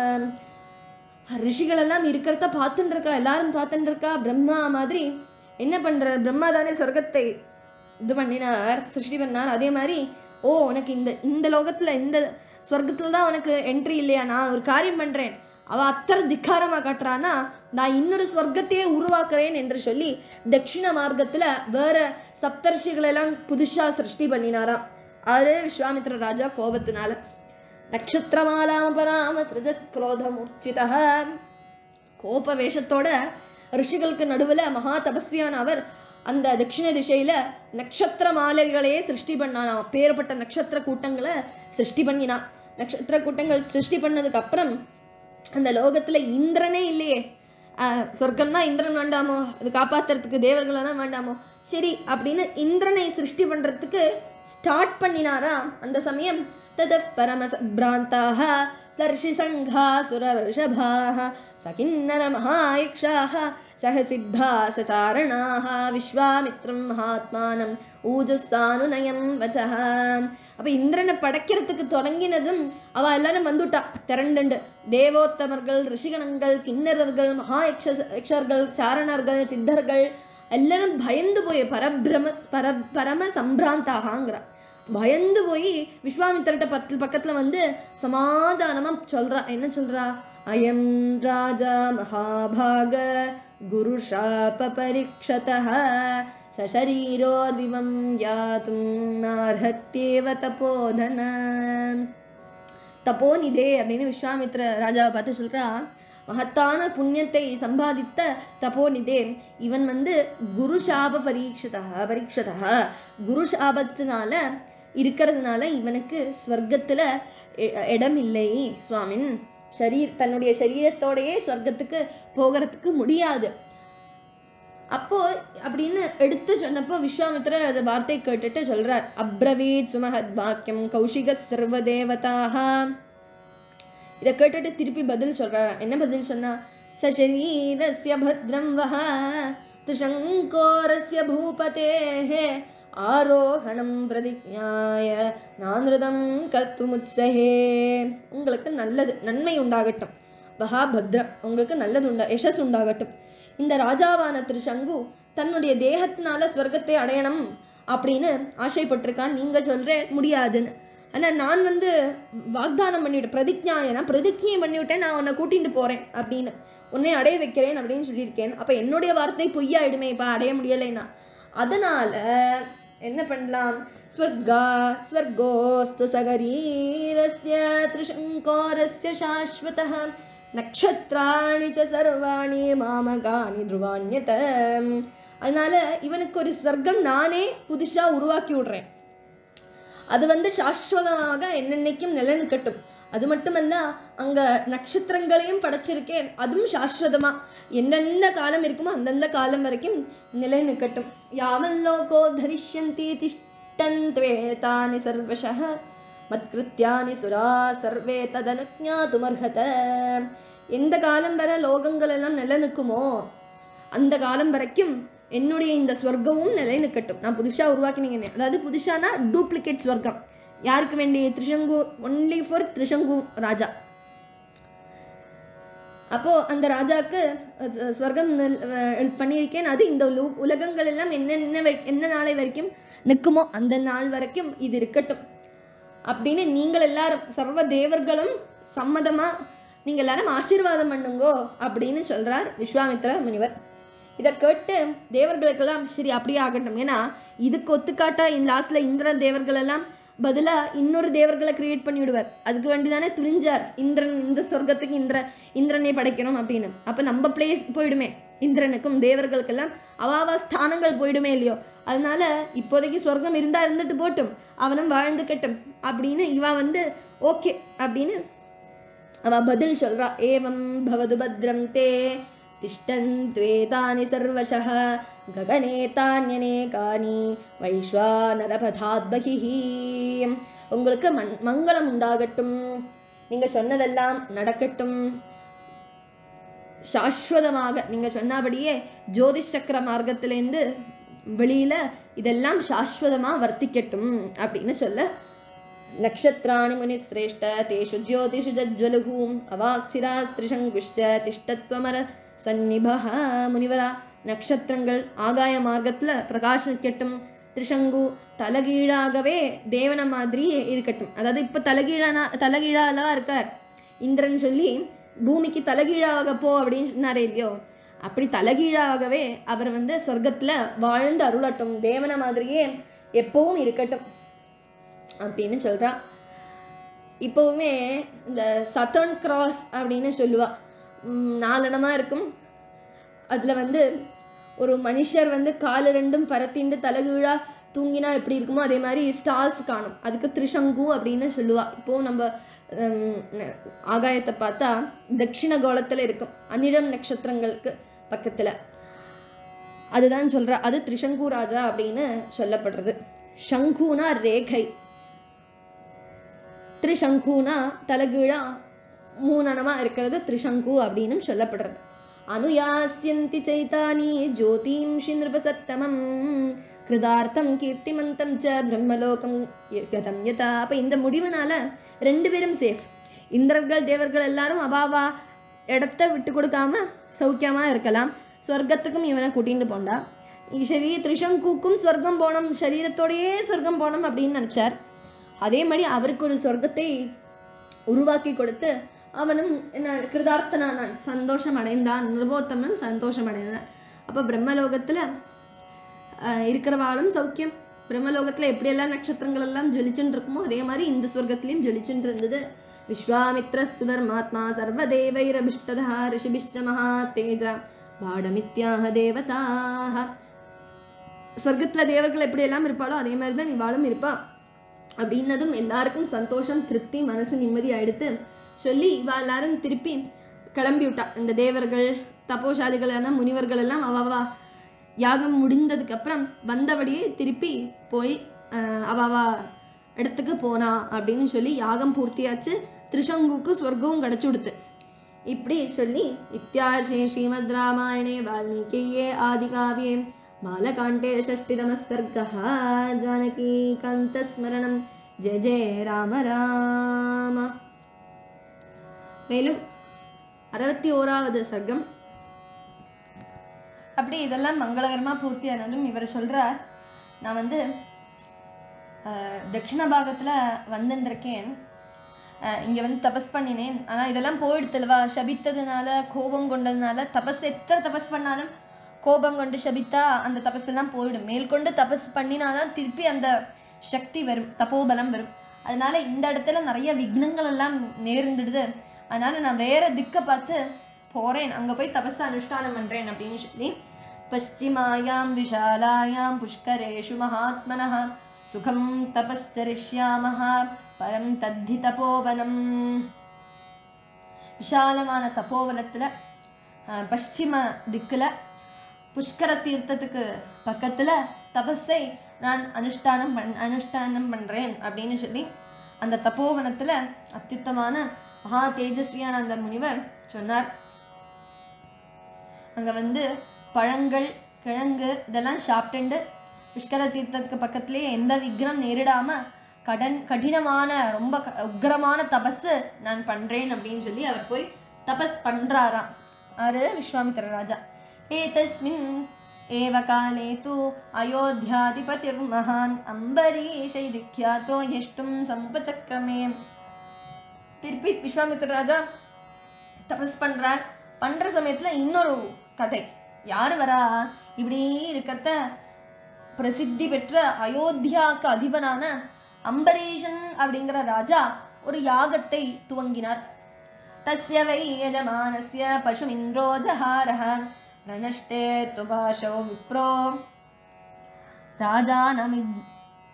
ரிஷிகள் எல்லாம் இருக்கிறத பார்த்துட்டு இருக்கா எல்லாரும் பார்த்துட்டு இருக்கா பிரம்மா மாதிரி என்ன பண்றார் பிரம்மா தானே சொர்க்கத்தை இது பண்ணினார் சிருஷ்டி பண்ணார் அதே மாதிரி ஓ உனக்கு இந்த இந்த லோகத்துல இந்த சொர்க்கத்துல தான் உனக்கு என்ட்ரி இல்லையா நான் ஒரு காரியம் பண்றேன் அவ அத்தனை திக்காரமா காட்டுறான்னா நான் இன்னொரு சொர்க்கத்தையே உருவாக்குறேன் என்று சொல்லி தட்சிண மார்க்கத்துல வேற சப்தர்ஷிகள் எல்லாம் புதுசா சிருஷ்டி பண்ணினாராம் அது விஸ்வாமித்ர ராஜா கோபத்தினால நட்சத்திரமாலாமபராம சிருஜத் குரோதமூர்ச்சிதா கோப வேஷத்தோட ரிஷிகளுக்கு நடுவுல மகா தபஸ்வியான அவர் அந்த தட்சிண திசையில நட்சத்திர மாலைகளையே சிருஷ்டி பண்ணானாம் அப்பேற்பட்ட நட்சத்திர கூட்டங்களை சிருஷ்டி பண்ணினான் நட்சத்திர கூட்டங்கள் சிருஷ்டி பண்ணதுக்கு அப்புறம் அந்த லோகத்துல இந்திரனே இல்லையே ஆஹ் சொர்க்கம்னா இந்திரன் வேண்டாமோ அது காப்பாத்துறதுக்கு தேவர்களெல்லாம் வேண்டாமோ சரி அப்படின்னு இந்திரனை சிருஷ்டி பண்றதுக்கு ஸ்டார்ட் பண்ணினாரா அந்த சமயம் தத பரமசப்ராந்தாக சர்ஷி சங்கா சுரர்ஷபாः சகின்னர மகாயக்ஷாः சக சித்தா சச்சாரணாः விஸ்வாமித்ரம் மகாத்மானம் ஊஜுஸ்ஸானுநயம் வச்சः அப்ப இந்திரனை படைக்கிறதுக்கு தொடங்கினதும் அவ எல்லாரும் வந்துட்டா திரண்டுண்டு தேவோத்தமர்கள் ரிஷிகணங்கள் கிண்ணறர்கள் மகா யக்ஷ யக்ஷர்கள் சாரணர்கள் சித்தர்கள் எல்லாரும் பயந்து போய் பரபிரம பர பரம சம்பிராந்தாகங்கிறா பயந்து போய் விஸ்வாமித்திரட்ட பத்து பக்கத்துல வந்து சமாதானமா சொல்றா என்ன சொல்றா அயம் ராஜா மகாபாக குரு சாப பரீட்சதः சசரீரோ திவம் யாத்தும் நார்ஹத்யேவ தபோதன தபோநிதே அப்படின்னு விஸ்வாமித்ர ராஜாவை பார்த்து சொல்றா மகத்தான புண்ணியத்தை சம்பாதித்த தபோநிதே இவன் வந்து குரு சாப பரீட்சதா பரீட்சதா குரு சாபத்தினால இருக்கிறதுனால இவனுக்கு ஸ்வர்க்கத்துல இ- இடம் இல்லை சுவாமின் சரீர் தன்னுடைய சரீரத்தோடயே ஸ்வர்க்கத்துக்கு போகிறதுக்கு முடியாது அப்போ அப்படின்னு எடுத்து சொன்னப்போ விஸ்வாமித்திரர் அந்த வார்த்தை கேட்டுட்டு சொல்றார் அப்ரவீத் சுமஹத் வாக்கியம் கௌஷிக சர்வதேவதாக இதை கேட்டுட்டு திருப்பி பதில் சொல்றார் என்ன பதில் சொன்னா சரீரஸ்ய பத்ரம் வஹ திருஷங்கோரஸ்ய பூபதேஹே ஆரோகணம் பிரதிஜாய நானிருதம் கர்த்துமுத்சஹே உங்களுக்கு நல்லது நன்மை உண்டாகட்டும் வஹா பத்ரம் உங்களுக்கு நல்லது உண்டா யசஸ் உண்டாகட்டும் இந்த ராஜாவான திருசங்கு தன்னுடைய தேகத்தினால ஸ்வர்க்கத்தை அடையணும் அப்படின்னு ஆசைப்பட்டிருக்கான் நீங்க சொல்றேன் முடியாதுன்னு ஆனா நான் வந்து வாக்தானம் பண்ணிவிட்டேன் பிரதிஜாயனா பிரதிஜ்ஞை பண்ணிவிட்டேன் நான் உன்னை கூட்டிட்டு போறேன் அப்படின்னு உன்னை அடைய வைக்கிறேன் அப்படின்னு சொல்லியிருக்கேன் அப்ப என்னுடைய வார்த்தை பொய்யாயிடுமே இப்ப அடைய முடியலைன்னா அதனால என்ன பண்ணலாம் ஸ்வர்கா ஸ்வர்கோஸ்து சகரீரஸ்ய திருஷங்கோரஸ்ய சாஸ்வதः நக்ஷத்ராணி ச சர்வாணி மாமகானி துருவாண்யத அதனால இவனுக்கு ஒரு சர்க்கம் நானே புதுசா உருவாக்கி விடுறேன் அது வந்து சாஸ்வதமாக என்னென்னைக்கும் நிலநிற்கட்டும் அது மட்டுமல்ல அங்க நட்சத்திரங்களையும் படைச்சிருக்கேன் அதுவும் சாஸ்வதமா என்னென்ன காலம் இருக்குமோ அந்தந்த காலம் வரைக்கும் நிலை நிற்கட்டும் யாவல்லோகோ தரிஷ்யந்தி திஷ்டந்த்வேதானி சர்வசः மத்கிருத்தியானி சுரா சர்வே ததனுஜாத்துமர்ஹத எந்த காலம் வரை லோகங்கள் எல்லாம் நிலநிற்குமோ அந்த காலம் வரைக்கும் என்னுடைய இந்த ஸ்வர்க்கமும் நிலை நிற்கட்டும் நான் புதுசா உருவாக்கினீங்க அதாவது புதுசானா டூப்ளிகேட் ஸ்வர்க்கம் யாருக்கு வேண்டிய திரிசங்கு ஒன்லி ஃபார் திரிசங்கு ராஜா அப்போ அந்த ராஜாக்கு அஹ், ஸ்வர்க்கம் நில்- அஹ், பண்ணியிருக்கேன் அது இந்த உல- உலகங்கள் எல்லாம் என்னென்ன வரை- என்ன நாளை வரைக்கும் நிற்குமோ அந்த நாள் வரைக்கும் இது இருக்கட்டும் அப்படின்னு நீங்கள் எல்லாரும் சர்வ தேவர்களும் சம்மதமா நீங்க எல்லாரும் ஆசீர்வாதம் பண்ணுங்கோ அப்படின்னு சொல்றார் விஸ்வாமித்ர முனிவர் இதை கேட்டு தேவர்களுக்கெல்லாம் சரி அப்படியே ஆகட்டும் ஏன்னா இதுக்கு ஒத்துக்காட்டா இந்த லாஸ்ட்ல இந்திரன் தேவர்கள் எல்லாம் பதிலா இன்னொரு தேவர்களை கிரியேட் பண்ணி விடுவார் அதுக்கு வேண்டிதானே துணிஞ்சார் இந்திரன் இந்த சொர்க்கத்துக்கு இந்திர இந்திரனை படைக்கணும் அப்படின்னு அப்ப நம்ம பிளேஸ் போயிடுமே இந்திரனுக்கும் தேவர்களுக்கெல்லாம் அவாவா ஸ்தானங்கள் போயிடுமே இல்லையோ அதனால இப்போதைக்கு சொர்க்கம் இருந்தா இருந்துட்டு போட்டும் அவனும் வாழ்ந்துக்கட்டும் அப்படின்னு இவ வந்து ஓகே அப்படின்னு அவ பதில் சொல்றா ஏவம் பவது பத்ரம் தே திஷ்டந்த்வேதானி சர்வசः ககனே தானியனேகானி வைஸ்வானரபதாத் பகிஹி உங்களுக்கு மண் மங்களம் உண்டாகட்டும் நீங்க சொன்னதெல்லாம் நடக்கட்டும் சாஸ்வதமாக நீங்க சொன்னபடியே ஜோதிஷ் சக்கர மார்க்கத்திலேருந்து வெளியில இதெல்லாம் சாஸ்வதமா வர்த்திக்கட்டும் அப்படின்னு சொல்ல நக்ஷத்ராணி முனி சிரேஷ்ட தேஷு ஜோதிஷு ஜஜ்வலுகும் அவாக்சிராஸ்திரிசங்குஷ்ட திஷ்டத்வமர சந்நிபஹ முனிவரா நட்சத்திரங்கள் ஆகாய மார்க்கத்துல பிரகாசிக்கட்டும் திரிசங்கு தலகீழாகவே தேவன மாதிரி இருக்கட்டும் அதாவது இப்ப தலகீழானா தலகீழாலவா இருக்கார் இந்திரன் சொல்லி பூமிக்கு தலகீழாக போ அப்படின்னு சொன்னாரே இல்லையோ அப்படி தலகீழாகவே அவர் வந்து சொர்க்கத்துல வாழ்ந்து அருளட்டும் தேவன மாதிரியே எப்பவும் இருக்கட்டும் அப்படின்னு சொல்றா இப்போவுமே இந்த சத்தர்ன் கிராஸ் அப்படின்னு சொல்லுவா உம், நாலனமா இருக்கும் அதுல வந்து ஒரு மனுஷர் வந்து காலு ரெண்டும் பரத்திண்டு தலைகீழா தூங்கினா எப்படி இருக்குமோ அதே மாதிரி ஸ்டார்ஸ் காணும் அதுக்கு திரிசங்கு அப்படின்னு சொல்லுவா இப்போ நம்ம ஹம், ந- ஆகாயத்தை பார்த்தா தட்சிண கோலத்துல இருக்கும் அனிழம் நட்சத்திரங்களுக்கு பக்கத்துல அதுதான் சொல்றா அது திரிசங்கு ராஜா அப்படின்னு சொல்லப்படுறது சங்குனா ரேகை திரிசங்குனா தலகீழா மூணனமா இருக்கிறது திரிசங்கு அப்படின்னு சொல்லப்படுறது அனுயாஸ்யந்தி சைதானி ஜோதிம்ஷி நிருபசத்தமம் கிருதார்த்தம் கீர்த்திமந்தம் ச பிரம்மலோகம் கதம் யதா அப்ப இந்த முடிவுனால ரெண்டு பேரும் சேஃப் இந்திரர்கள் தேவர்கள் எல்லாரும் அவாவா இடத்த விட்டு கொடுக்காம சௌக்கியமா இருக்கலாம் சொர்க்கத்துக்கும் இவனை கூட்டிட்டு போண்டா சரி திரிசங்குக்கும் சொர்க்கம் போனோம் சரீரத்தோடயே சொர்க்கம் போனோம் அப்படின்னு நினைச்சார் அதே மாதிரி அவருக்கு ஒரு சொர்க்கத்தை உருவாக்கி கொடுத்து அவனும் என்ன கிருதார்த்தனானான் சந்தோஷம் அடைந்தான் நிருபோத்தமனும் சந்தோஷம் அடைந்தான் அப்போ பிரம்மலோகத்துல ஆஹ், இருக்கிறவாளும் சௌக்கியம் பிரம்மலோகத்துல எப்படியெல்லாம் நட்சத்திரங்கள் எல்லாம் ஜொலிச்சுன்னு இருக்குமோ அதே மாதிரி இந்த சொர்க்கத்திலையும் ஜொலிச்சுன்னு இருந்தது விஸ்வாமித்ரஸ்து தர்மாத்மா சர்வதேவைரபிஷ்டதா ரிஷிபிஷ்ட மகா தேஜ பாடமித்யாக தேவதாக சொர்க்கத்துல தேவர்கள் எப்படி எல்லாம் இருப்பாளோ அதே மாதிரி தான் இவாளும் இருப்பா அப்படின்னதும் எல்லாருக்கும் சந்தோஷம் திருப்தி மனசு நிம்மதி ஆயிடுத்து சொல்லி இவா எல்லாரும் திருப்பி கிளம்பி விட்டா இந்த தேவர்கள் தபோசாலிகளான முனிவர்கள் எல்லாம் அவவா யாகம் முடிந்ததுக்கு அப்புறம் வந்தபடியே திருப்பி போய் ஆஹ், அவவா இடத்துக்கு போனா அப்படின்னு சொல்லி யாகம் பூர்த்தியாச்சு திரிசங்குக்கு சொர்க்கமும் கிடைச்சு கொடுத்து இப்படி சொல்லி இத்தியார்ஷே ஸ்ரீமத் ராமாயணே வால்மீகியே ஆதிகாவியே பாலகாண்டே ஷஷ்டிதம சர்க்கः ஜானகி கந்தஸ்மரணம் ஜெய ஜெய ராம ராம மேலும் அறுபத்தி ஓராவது சர்க்கம் அப்படி இதெல்லாம் மங்களகரமா பூர்த்தியானதும் இவர் சொல்றார் நான் வந்து ஆஹ், தட்சிண பாகத்துல வந்துருக்கேன் இங்க வந்து தபஸ் பண்ணினேன் ஆனா இதெல்லாம் போயிடுத்துலவா சபித்ததுனால கோபம் கொண்டதுனால தபஸ் எத்தனை தபஸ் பண்ணாலும் கோபம் கொண்டு சபித்தா அந்த தபஸ் எல்லாம் போயிடும் மேற்கொண்டு தபஸ் பண்ணினாதான் திருப்பி அந்த சக்தி வரும் தபோபலம் வரும் அதனால இந்த இடத்துல நிறைய விக்னங்கள் எல்லாம் நேர்ந்துடுது அதனால நான் வேற திக்க பார்த்து போறேன் அங்க போய் தபஸ் அனுஷ்டானம் பண்றேன் அப்படின்னு சொல்லி பశ్చిమాయాం விஷாலாயாம் புஷ்கரேஷு மகாத்மனः சுகம் தபஸ்சரிஷ்யாமः பரம் தத்தி தபோவனம் விஷாலமான தபோவனத்துல அஹ், பশ্চিம திக்குல புஷ்கர தீர்த்தத்துக்கு பக்கத்துல தபஸை நான் அனுஷ்டானம் பண் அனுஷ்டானம் பண்றேன் அப்படின்னு சொல்லி அந்த தபோவனத்துல அத்யுத்தமான மகா தேஜஸ்வியான அந்த முனிவர் சொன்னார் அங்க வந்து பழங்கள் கிழங்கு இதெல்லாம் சாப்பிட்டுண்டு புஷ்கர தீர்த்தத்துக்கு பக்கத்துலேயே எந்த விக்னம் நேரிடாம கடன் கடினமான ரொம்ப க- உக்கிரமான தபஸ் நான் பண்றேன் அப்படின்னு சொல்லி அவர் போய் தபஸ் பண்றாராம் ஆறு விஸ்வாமித்திர ராஜா ஏதஸ்மின் ஏவ காலே தூ அயோத்தியாதிபதிர் மகான் அம்பரீஷை திக்யாத்தோ எஷ்டும் சம்பச்சக்கரமே திருப்பி விஸ்வாமித்திர ராஜா தபஸ் பண்றார் பண்ற சமயத்துல இன்னொரு கதை யார் வரா இப்படி இருக்கிறத பிரசித்தி பெற்ற அயோத்தியாக்கு அதிபனான அம்பரீஷன் அப்படிங்கிற ராஜா ஒரு யாகத்தை துவங்கினார் தஸ்ய வை யஜமானஸ்ய பசுமிந்திரோ ஜஹாரஹ ரணஷ்டே துபாஷோ விப்ரோ ராஜானமித்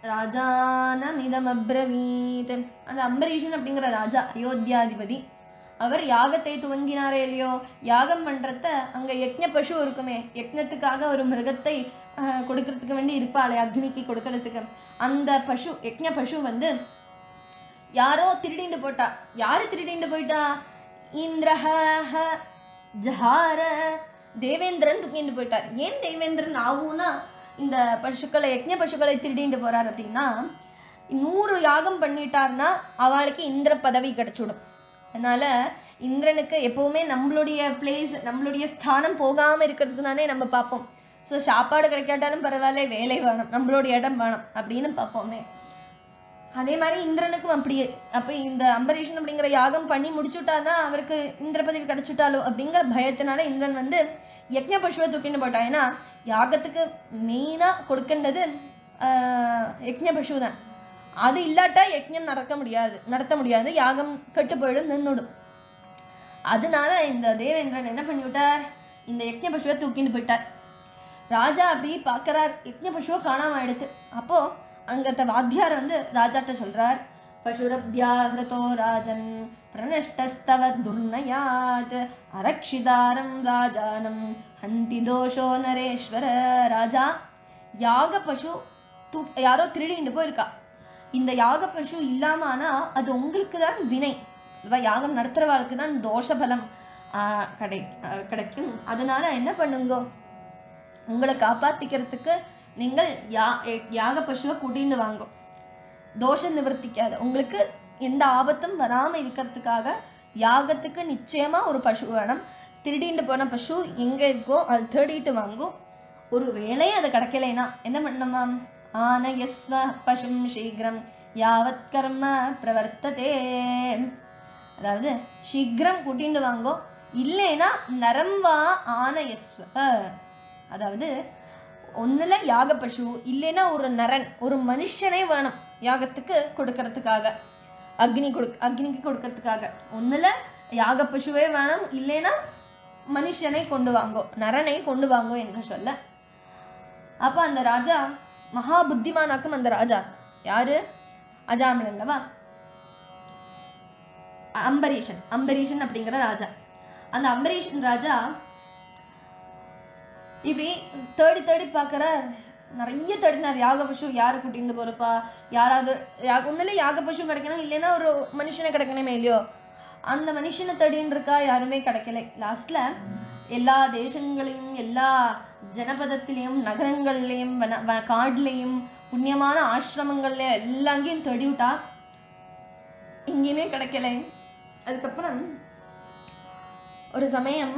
ராஜானமிதமப்ரவீத் அந்த அம்பரீஷன் அப்படிங்கிற ராஜா அயோத்தியாதிபதி அவர் யாகத்தை துவங்கினாரே இல்லையோ யாகம் பண்றத அங்க யக்ஞ பசு இருக்குமே யக்ஞத்துக்காக ஒரு மிருகத்தை ஆஹ், கொடுக்கறதுக்கு வேண்டி இருப்பாளே அக்னிக்கு கொடுக்கறதுக்கு அந்த பசு யக்ஞ பசு வந்து யாரோ திருடிண்டு போட்டா யாரு திருடிண்டு போயிட்டா இந்திரஹ ஜஹார தேவேந்திரன் தூக்கிண்டு போயிட்டார் ஏன் தேவேந்திரன் ஆகும்னா இந்த பசுக்களை யக்ஞ பசுக்களை திருடிண்டு போறார் அப்படின்னா நூறு யாகம் பண்ணிட்டார்னா அவளுக்கு இந்திர பதவி கிடைச்சுடும் அதனால இந்திரனுக்கு எப்பவுமே நம்மளுடைய பிளேஸ் நம்மளுடைய ஸ்தானம் போகாம இருக்கிறதுக்கு தானே நம்ம பார்ப்போம் ஸோ சாப்பாடு கிடைக்காட்டாலும் பரவாயில்ல வேலை வேணும் நம்மளுடைய இடம் வேணும் அப்படின்னு பார்ப்போமே அதே மாதிரி இந்திரனுக்கும் அப்படியே அப்போ இந்த அம்பரீஷன் அப்படிங்கிற யாகம் பண்ணி முடிச்சுட்டானா அவருக்கு இந்திர பதவி கிடைச்சுட்டாலோ அப்படிங்கிற பயத்தினால இந்திரன் வந்து யக்ஞ பசுவை தூக்கின்னு போட்டான் ஏன்னா யாகத்துக்கு மெயினாக கொடுக்கின்றது ஆஹ், யக்ஞ பசு தான் அது இல்லாட்டா யக்ஞம் நடக்க முடியாது நடத்த முடியாது யாகம் கெட்டு போயிடும் நின்றுடும் அதனால இந்த தேவேந்திரன் என்ன பண்ணி விட்டார் இந்த யக்ஞ பசுவை தூக்கிட்டு போயிட்டார் ராஜா அப்படி பார்க்கறார் யக்ஞ பசுவை காணாம ஆயிடுத்து அப்போ அங்கத்த வாத்தியார் வந்து ராஜாட்ட சொல்றார் பசுரபியாகிருதோ ராஜன் பிரணஷ்டஸ்தவ துர்நயாத் அரக்ஷிதாரம் ராஜானம் ஹந்தி தோஷோ நரேஸ்வர ராஜா யாக பசு தூ யாரோ திருடிட்டு போயிருக்கா இந்த யாக பசு இல்லாம ஆனா அது உங்களுக்கு தான் வினை இல்லவா யாகம் நடத்துறவாளுக்கு தான் தோஷ பலம் ஆஹ், கிடை ஆஹ், கிடைக்கும் அதனால என்ன பண்ணுங்க உங்களை காப்பாத்திக்கிறதுக்கு நீங்கள் யா எ- யாக பசுவை கூட்டிட்டு வாங்க தோஷ நிவர்த்திக்காத உங்களுக்கு எந்த ஆபத்தும் வராம இருக்கிறதுக்காக யாகத்துக்கு நிச்சயமா ஒரு பசு வேணும் திருடிட்டு போன பசு எங்க இருக்கோ அது தேடிட்டு வாங்கும் ஒரு வேளை அது கிடைக்கலைனா என்ன பண்ணணுமா ஆனயஸ்வ பசும் சீக்கிரம் யாவத் கர்ம பிரவர்த்ததே அதாவது சீக்கிரம் கூட்டிட்டு வாங்கோ இல்லைன்னா நரம்வா ஆனயஸ்வ அதாவது ஒண்ணுல யாக பசு இல்லைன்னா ஒரு நரன் ஒரு மனுஷனே வேணும் யாகத்துக்கு கொடுக்கறதுக்காக அக்னி கொடு அக்னிக்கு கொடுக்கறதுக்காக ஒண்ணுல யாக பசுவே வேணும் இல்லைன்னா மனுஷனை கொண்டு வாங்கோ நரனை கொண்டு வாங்கோ என்று சொல்ல அப்ப அந்த ராஜா மகா புத்திமானாக்கும் அந்த ராஜா யாரு அஜாமிழன் அல்லவா அம்பரீஷன் அம்பரீஷன் அப்படிங்கிற ராஜா அந்த அம்பரீஷன் ராஜா இப்படி தேடி தேடி பார்க்கற நிறைய தேடினார் யாக பசு யாரை கூட்டிட்டு போறப்பா யாராவது யா- ஒண்ணுல யாக பசு கிடைக்கணும் இல்லைன்னா ஒரு மனுஷனை கிடைக்கணுமே இல்லையோ அந்த மனுஷனை தேடின்னு இருக்கா யாருமே கிடைக்கல லாஸ்ட்ல எல்லா தேசங்களையும் எல்லா ஜனபதத்திலையும் நகரங்கள்லையும் வன வ- காடுலையும் புண்ணியமான ஆசிரமங்கள்ல எல்லாங்கேயும் தேடி விட்டா எங்கேயுமே கிடைக்கல அதுக்கப்புறம் ஒரு சமயம்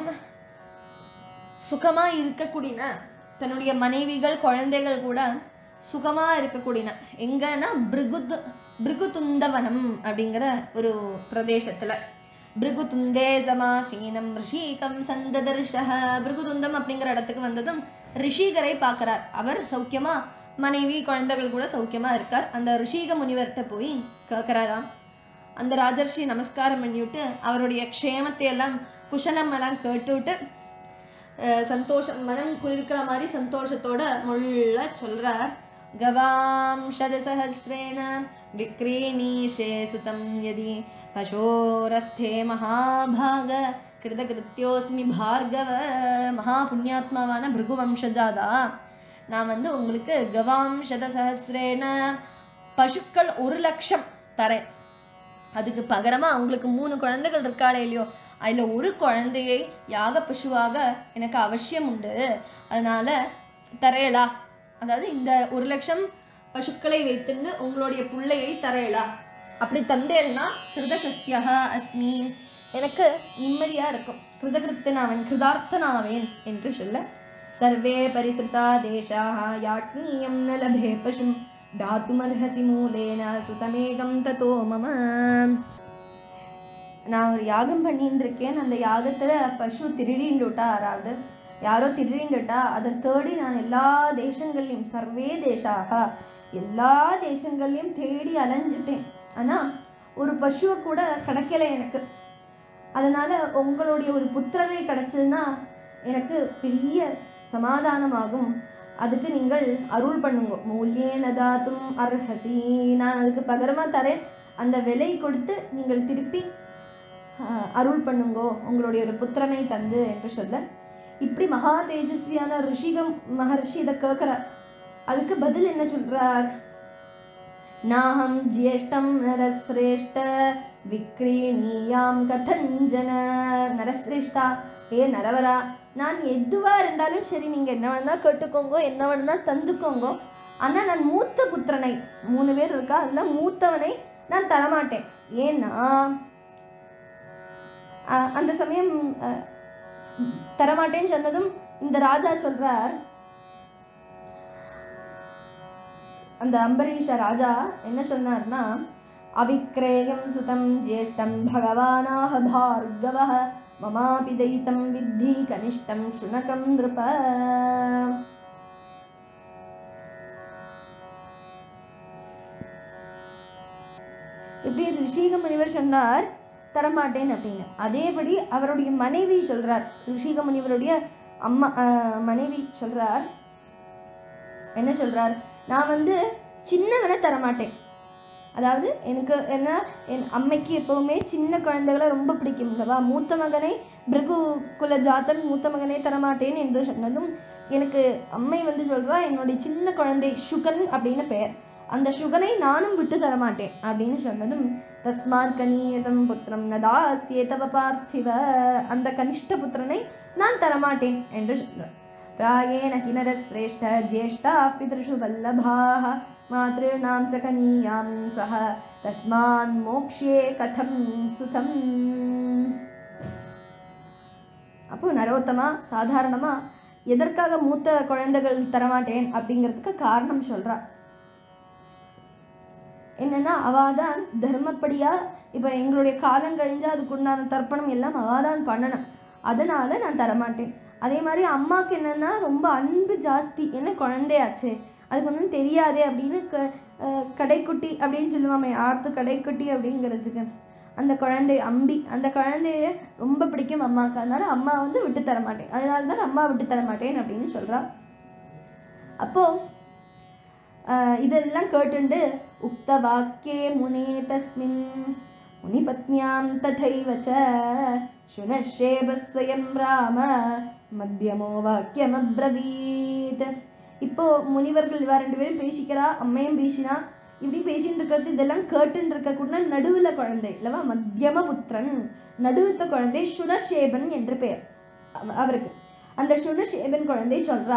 சுகமா இருக்கக்கூடியன தன்னுடைய மனைவிகள் குழந்தைகள் கூட சுகமா இருக்கக்கூடியன எங்கன்னா பிருகுத் பிருகுதுந்தவனம் அப்படிங்கிற ஒரு பிரதேசத்துல பிருகுதுந்தே சமாசீனம் ரிஷிகம் சந்ததர்ஷக பிருகுதுந்தம் அப்படிங்கிற இடத்துக்கு வந்ததும் ரிஷிகரை பார்க்கறார் அவர் சௌக்கியமா மனைவி குழந்தைகள் கூட சௌக்கியமா இருக்கார் அந்த ரிஷிக முனிவர்கிட்ட போய் கேட்கறாராம் அந்த ராஜர்ஷி நமஸ்காரம் பண்ணிவிட்டு அவருடைய க்ஷேமத்தை எல்லாம் குஷலம் எல்லாம் கேட்டுவிட்டு அஹ், சந்தோஷம் மனம் குளிர்க்கிற மாதிரி சந்தோஷத்தோட முள்ள சொல்றார் கவாம் சதசஹசிரேண விக்ரீணீஷே சுதம் யதி பசோரத்தே மகாபாக கிருதகிருத்தியோஸ்மி பார்கவ மகா புண்ணியாத்மாவான பிருகு வம்சஜாதா நான் வந்து உங்களுக்கு கவாம் சதசஹசிரேண பசுக்கள் ஒரு லட்சம் தரேன் அதுக்கு பகரமா அவங்களுக்கு மூணு குழந்தைகள் இருக்காளே இல்லையோ அதுல ஒரு குழந்தையை யாக பசுவாக எனக்கு அவசியம் உண்டு அதனால தரையலா அதாவது இந்த ஒரு லட்சம் பசுக்களை வைத்துண்டு உங்களுடைய புள்ளையை தரையலா அப்படி தந்தேன்னா கிருதகிருத்தியக அஸ்மி எனக்கு நிம்மதியா இருக்கும் கிருதகிருத்தனாவேன் கிருதார்த்தனாவேன் என்று சொல்ல சர்வே பரிசிருதா தேசாக யாக்னீயம் ந லபே பசும் தாத்துமர்ஹசி மூலேன சுதமேகம் ததோ மம நான் ஒரு யாகம் பண்ணிட்டு இருக்கேன் அந்த யாகத்துல பசு திருடிண்டுட்டா யாராவது யாரோ திருடிண்டுட்டா அதை தேடி நான் எல்லா தேசங்கள்லையும் சர்வே தேசாக எல்லா தேசங்கள்லையும் தேடி அலைஞ்சிட்டேன் ஆனா ஒரு பசுவை கூட கிடைக்கல எனக்கு அதனால உங்களுடைய ஒரு புத்திரரை கிடைச்சதுன்னா எனக்கு பெரிய சமாதானமாகும் அதுக்கு நீங்கள் அருள் பண்ணுங்க மூல்யேன தாத்தும் அர்ஹசி நான் அதுக்கு பகரமா தரேன் அந்த விலை கொடுத்து நீங்கள் திருப்பி ஆஹ், அருள் பண்ணுங்கோ உங்களுடைய ஒரு புத்திரனை தந்து என்று சொல்ல இப்படி மகா தேஜஸ்வியான ரிஷிகம் மகர்ஷி இதை கேட்கிறார் அதுக்கு பதில் என்ன சொல்றார் நாஹம் ஜியேஷ்டம் நரஸ்ரேஷ்ட விக்ரீணியாம் கதஞ்சன நரஸ்ரேஷ்டா ஏ நரவரா நான் எதுவா இருந்தாலும் சரி நீங்க என்ன வேணா கேட்டுக்கோங்க என்ன வேணா தந்துக்கோங்க ஆனா நான் மூத்த புத்திரனை மூணு பேர் இருக்கா அதுல மூத்தவனை நான் தரமாட்டேன் ஏன்னா அஹ், அந்த சமயம் அஹ், தரமாட்டேன்னு சொன்னதும் இந்த ராஜா சொல்றார் அந்த அம்பரீஷ ராஜா என்ன சொன்னார்னா அவிக்ரேயம் சுதம் ஜேஷ்டம் பகவானாக பார்கவ மமாபி தைத்தம் வித்தி கனிஷ்டம் சுனகம் நிருப இப்படி ரிஷிக முனிவர் சொன்னார் தரமாட்டேன் அப்படின்னு அதேபடி அவருடைய மனைவி சொல்றார் ரிஷிக முனிவருடைய அம்மா அஹ், மனைவி சொல்றார் என்ன சொல்றார் நான் வந்து சின்னவனை தரமாட்டேன் அதாவது எனக்கு என்ன என் அம்மைக்கு எப்பவுமே சின்ன குழந்தைகளை ரொம்ப பிடிக்கும் அல்லவா மூத்த மகனை பிருகு குல ஜாத்தன் மூத்த மகனை தரமாட்டேன் என்று சொன்னதும் எனக்கு அம்மை வந்து சொல்றா என்னுடைய சின்ன குழந்தை சுகன் அப்படின்னு பெயர் அந்த சுகனை நானும் விட்டு தரமாட்டேன் அப்படின்னு சொன்னதும் தஸ்மாத் கனீயசம் புத்திரம் நதாஸ்தியே தவ பார்த்திவ அந்த கனிஷ்ட புத்திரனை நான் தரமாட்டேன் என்று சொல்றார் प्रायेण किनरश्रेष्ठ ज्येष्ठाः पितृषु वल्लभाः मातॄणां च कनीयां सह तस्मान् मोक्ष्ये कथं सुतम् அப்போ நரோத்தமா சாதாரணமா எதற்காக மூத்த குழந்தைகள் தரமாட்டேன் அப்படிங்கிறதுக்கு காரணம் சொல்றா என்னன்னா அவாதான் தர்மப்படியா இப்ப எங்களுடைய காலம் கழிஞ்சா அதுக்கு உண்டான தர்ப்பணம் எல்லாம் அவாதான் பண்ணணும் அதனால நான் தரமாட்டேன் அதே மாதிரி அம்மாவுக்கு என்னன்னா ரொம்ப அன்பு ஜாஸ்தி என்ன குழந்தையாச்சே அதுக்கு ஒன்றும் தெரியாதே அப்படின்னு க அஹ் கடைக்குட்டி அப்படின்னு சொல்லுவாமே ஆர்த்து கடைக்குட்டி அப்படிங்கிறதுக்கு அந்த குழந்தை அம்பி அந்த குழந்தைய ரொம்ப பிடிக்கும் அம்மாவுக்கு அதனால அம்மா வந்து விட்டு தர மாட்டேன் அதனால தான் அம்மா விட்டு தர மாட்டேன் அப்படின்னு சொல்றா அப்போ ஆஹ் இதெல்லாம் கேட்டுண்டு உக்த வாக்கியே முனே தஸ்மின் முனிபத்னியாம் ததைவ ச சுனஷேபஸ்வயம் ராம மத்தியமோ வாக்கியம் அப்ரவீத் இப்போ முனிவர்கள் இவா ரெண்டு பேரும் பேசிக்கிறா அம்மையும் பேசினா இப்படி பேசிட்டு இருக்கிறது இதெல்லாம் கேட்டுன்னு இருக்க கூட நடுவுல குழந்தை இல்லவா மத்தியம புத்திரன் நடுவுத்த குழந்தை சுனஷேபன் என்று பெயர் அவ- அவருக்கு அந்த சுனஷேபன் குழந்தை சொல்றா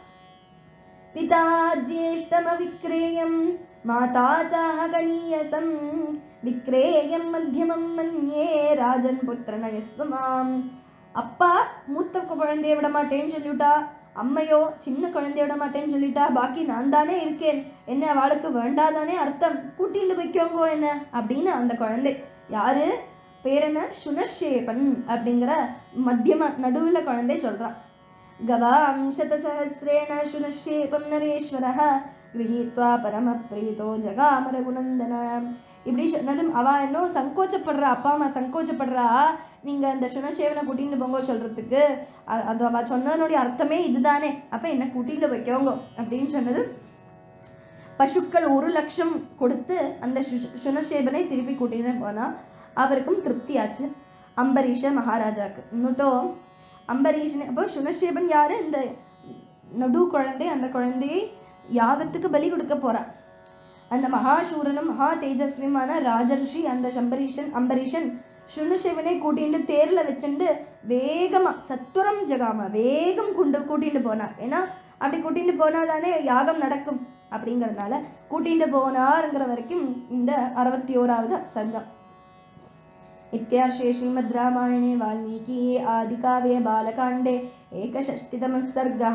पिता ज्येष्ठमविक्रेयं माता चाहकनीयसं विक्रेयं मध्यमं मन्ये राजन् पुत्रनयस्व மாம் அப்பா மூத்த குழந்தைய விட மாட்டேன்னு சொல்லிவிட்டா அம்மையோ சின்ன குழந்தைய விட மாட்டேன்னு சொல்லிட்டா பாக்கி நான் தானே இருக்கேன் என்ன அவளுக்கு வேண்டாதானே அர்த்தம் கூட்டிட்டு வைக்கோங்கோ என்ன அப்படின்னு அந்த குழந்தை யாரு பேர் என்ன சுனஷேபன் அப்படிங்கிற மத்தியம நடுவுல குழந்தை சொல்றான் गवां शतसहस्रेण शुनश्शेपं नरेश्वरः गृहीत्वा परमप्रीतो जगाम रघुनन्दन இப்படி சொன்னதும் அவ இன்னும் சங்கோச்சப்படுறா அப்பா அம்மா சங்கோச்சப்படுறா நீங்க அந்த சுனசேவனை கூட்டிட்டு போங்க சொல்றதுக்கு அ- அது அவ சொன்னதனுடைய அர்த்தமே இதுதானே அப்ப என்ன கூட்டிட்டு வைக்கோங்க அப்படின்னு சொன்னது பசுக்கள் ஒரு லட்சம் கொடுத்து அந்த சு- சுனசேபனை திருப்பி கூட்டிட்டு போனா அவருக்கும் திருப்தி ஆச்சு அம்பரீஷ மகாராஜாக்கு இன்னுட்டும் அம்பரீஷன் அப்போ சுனசேபன் யாரு இந்த நடு குழந்தை அந்த குழந்தையை யாகத்துக்கு பலி கொடுக்க போறா அந்த மகாசூரனும் மகா தேஜஸ்வியுமான ராஜர்ஷி அந்த சம்பரீஷன் அம்பரீஷன் சுனசேவனை கூட்டிட்டு தேர்ல வச்சுட்டு வேகமா சத்துரம் ஜகாம வேகம் கொண்டு கூட்டிட்டு போனார் ஏன்னா அப்படி கூட்டிட்டு போனாதானே யாகம் நடக்கும் அப்படிங்கறதுனால கூட்டிட்டு போனாருங்கிற வரைக்கும் இந்த அறுபத்தி ஓராவது சங்கம் इत्यार्षे श्रीमद्रामायणे वाल्मीकिये आदिकाव्ये बालकाण्डे एकषष्टितमः सर्गः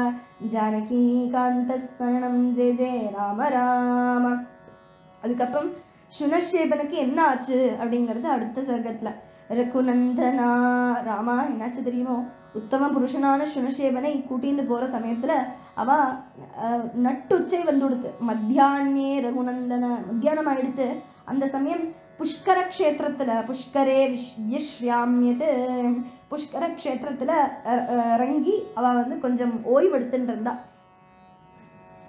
जानकीकान्तस्मरणं जय जय राम राम அதுக்கப்புறம் சுனஷேபனுக்கு என்ன ஆச்சு அப்படிங்கிறது அடுத்த சர்க்கத்துல ரகுநந்தனா ராமா என்னாச்சு தெரியுமோ உத்தம புருஷனான சுனஷேபனை கூட்டின்னு போற சமயத்துல அவ அஹ், நட்டுச்சை வந்து கொடுத்து மத்தியானே ரகுநந்தன மத்தியானம் ஆயிடுத்து அந்த சமயம் புஷ்கர க்ஷேத்திரத்துல புஷ்கரே விஷ் விஷ்யாமியது புஷ்கர க்ஷேத்திரத்துல அஹ், அஹ், இறங்கி அவ வந்து கொஞ்சம் ஓய்வெடுத்துட்டு இருந்தா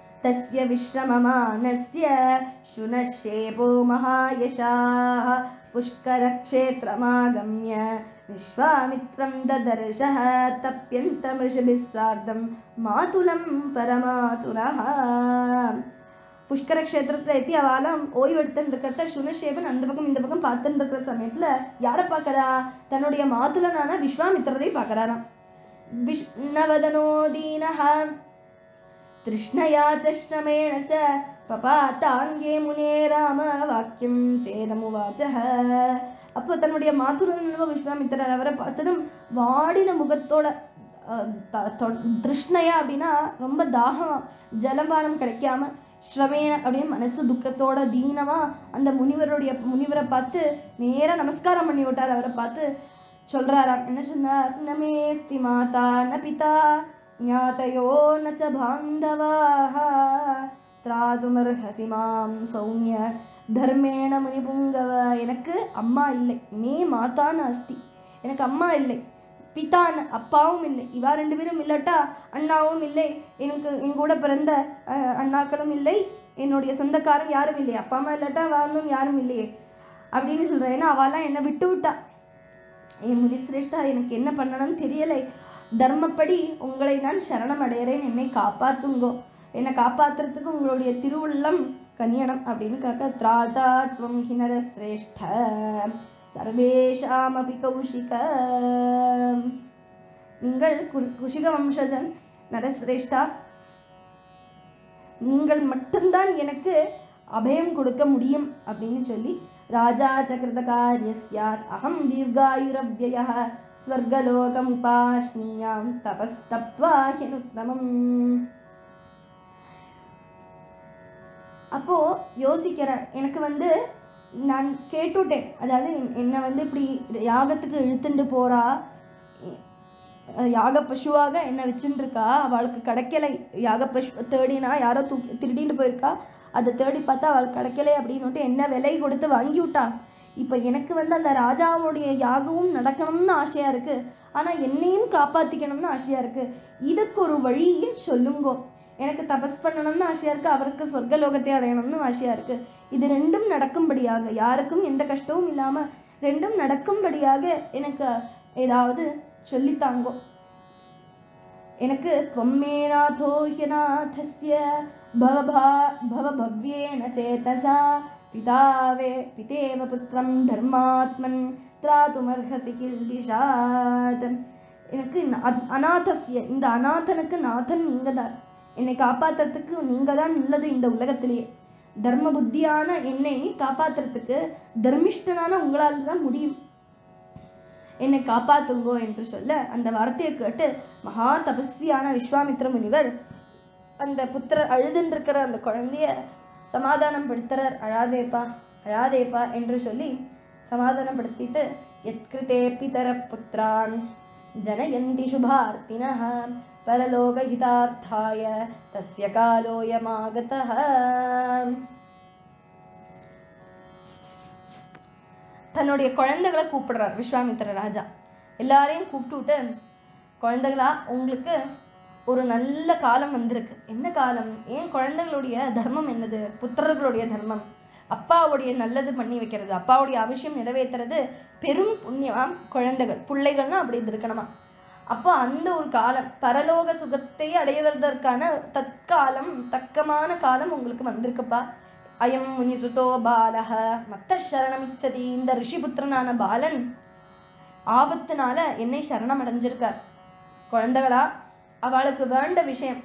तस्य विश्रममानस्य शुनश्शेपो महायशाः पुष्करक्षेत्रमागम्य विश्वामित्रं ददर्शः तप्यन्तमृषभिः सार्धं मातुलं परमातुरः புஷ்கர க்ஷேத்திரத்தில் எத்தி அவளாம் ஓய்வு எடுத்துட்டு இருக்கிறத சுனஷேபன் அந்த பக்கம் இந்த பக்கம் பார்த்துட்டு இருக்கிற சமயத்துல யாரை பார்க்கறா தன்னுடைய மாதுலனான விஸ்வாமித்திரரை பார்க்கறாராம் விஷ்ணவதனோ தீனஹ திருஷ்ணயா च श्रमेण च பபாத்தாங்கே முனே ராம வாக்கியம் சேதமுவாச்சः அப்போ தன்னுடைய மாதுரன் விஸ்வாமித்திரர் அவரை பார்த்ததும் வாடின முகத்தோட அஹ், த- தொ- திருஷ்ணையா அப்படின்னா ரொம்ப தாகமா ஜலபானம் கிடைக்காம ஸ்ரமேன அப்படியே மனசு துக்கத்தோட தீனமா அந்த முனிவருடைய முனிவரை பார்த்து நேரா நமஸ்காரம் பண்ணி விட்டார் அவரை பார்த்து சொல்றாராம் என்ன சொன்னார் நமேஸ்தி மாதா ந பிதா ஞாதயோ ந ச பாந்தவாः திராதுமர்ஹசி மாம் சௌமிய தர்மேண முனிபுங்கவ எனக்கு அம்மா இல்லை மே மாதான்னு அஸ்தி எனக்கு அம்மா இல்லை பிதான்னு அப்பாவும் இல்லை இவா ரெண்டு பேரும் இல்லாட்டா அண்ணாவும் இல்லை எனக்கு என் கூட பிறந்த அஹ், அண்ணாக்களும் இல்லை என்னுடைய சொந்தக்காரன் யாரும் இல்லை அப்பா அம்மா இல்லாட்டா வாழும் யாரும் இல்லையே அப்படின்னு சொல்கிறேன் ஏன்னா அவெல்லாம் என்னை விட்டு விட்டா என் முனிசிரேஷ்டா எனக்கு என்ன பண்ணணும்னு தெரியலை தர்மப்படி உங்களை நான் சரணம் அடையிறேன் என்னை காப்பாத்துங்கோ என்னை காப்பாத்துறதுக்கு உங்களுடைய திருவுள்ளம் கன்யணம் அப்படின்னு காக்க திராதா துவம் ஹினர சிரேஷ்ட சர்வேஷாமபி கௌஷிக நீங்கள் கு- குஷிக வம்சஜன் நரசிரேஷ்டா நீங்கள் மட்டும்தான் எனக்கு அபயம் கொடுக்க முடியும் அப்படின்னு சொல்லி ராஜா சகிருத காரியஸ்யாத் அகம் தீர்காயுரவ்யய ஸ்வர்கலோகமுபாஷ்ணியாம் தபஸ்தப்வா ஹினுத்தமம் அப்போ யோசிக்கிறேன் எனக்கு வந்து நான் கேட்டுட்டேன் அதாவது என்- என்னை வந்து இப்படி யாகத்துக்கு இழுத்துட்டு போறா அஹ் யாக பசுவாக என்னை வச்சுட்டு இருக்கா அவளுக்கு கிடைக்கலை யாக பசு தேடினா யாரோ தூக்கி திருடிட்டு போயிருக்கா அதை தேடி பார்த்தா அவளுக்கு கிடைக்கலை அப்படின்னுட்டு என்ன விலை கொடுத்து வாங்கி விட்டா இப்போ எனக்கு வந்து அந்த ராஜாவுடைய யாகமும் நடக்கணும்னு ஆசையா இருக்கு ஆனா என்னையும் காப்பாத்திக்கணும்னு ஆசையா இருக்கு இதுக்கு ஒரு வழி சொல்லுங்கோ எனக்கு தபஸ் பண்ணணும்னு ஆசையா இருக்கு அவருக்கு சொர்க்கலோகத்தை அடையணும்னு ஆசையா இருக்கு இது ரெண்டும் நடக்கும்படியாக யாருக்கும் எந்த கஷ்டமும் இல்லாம ரெண்டும் நடக்கும்படியாக எனக்கு ஏதாவது சொல்லித்தாங்கோ எனக்கு त्वमेनाथो ह्यनाथस्य भवभा भवभव्येन चेतसा पितावे पितेव पुत्रं धर्मात्मन् त्रातुमर्हसि கில்பிஷாத் எனக்கு இந்த அத்- அநாதஸ்ய இந்த அநாதனுக்கு நாதன் நீங்க தான் என்னை காப்பாத்துறதுக்கு நீங்க தான் உள்ளது இந்த உலகத்திலேயே தர்ம புத்தியான என்னை காப்பாத்துறதுக்கு தர்மிஷ்டனான உங்களால் தான் முடியும் என்னை காப்பாத்துங்கோ என்று சொல்ல அந்த வார்த்தையை கேட்டு மகா தபஸ்வியான விஸ்வாமித்ர முனிவர் அந்த புத்திரர் அழுதுன்னு இருக்கிற அந்த குழந்தைய சமாதானம் படுத்துறார் அழாதேப்பா அழாதேப்பா என்று சொல்லி சமாதானப்படுத்திட்டு எத்கிருதே பிதர புத்திரான் ஜனயந்தி சுபார்த்தினः பரலோகஹிதார்த்தாய தஸ்ய காலோயமாகதः தன்னுடைய குழந்தைகளை கூப்பிடுறார் விஸ்வாமித்திர ராஜா எல்லாரையும் கூப்பிட்டுட்டு குழந்தைகளா உங்களுக்கு ஒரு நல்ல காலம் வந்திருக்கு என்ன காலம் ஏன் குழந்தைகளுடைய தர்மம் என்னது புத்திரர்களுடைய தர்மம் அப்பாவுடைய நல்லது பண்ணி வைக்கிறது அப்பாவுடைய அவசியம் நிறைவேற்றுறது பெரும் புண்ணியமாம் குழந்தைகள் பிள்ளைகள்னா அப்படி இருக்கணுமா அப்போ அந்த ஒரு காலம் பரலோக சுகத்தை அடைவதற்கான தற்காலம் தக்கமான காலம் உங்களுக்கு வந்திருக்குப்பா அயம் முனிசுதோ பாலக மத்த சரணமிச்சதி இந்த ரிஷிபுத்திரனான பாலன் ஆபத்துனால என்னை சரணம் அடைஞ்சிருக்கார் குழந்தைகளா அவளுக்கு வேண்ட விஷயம்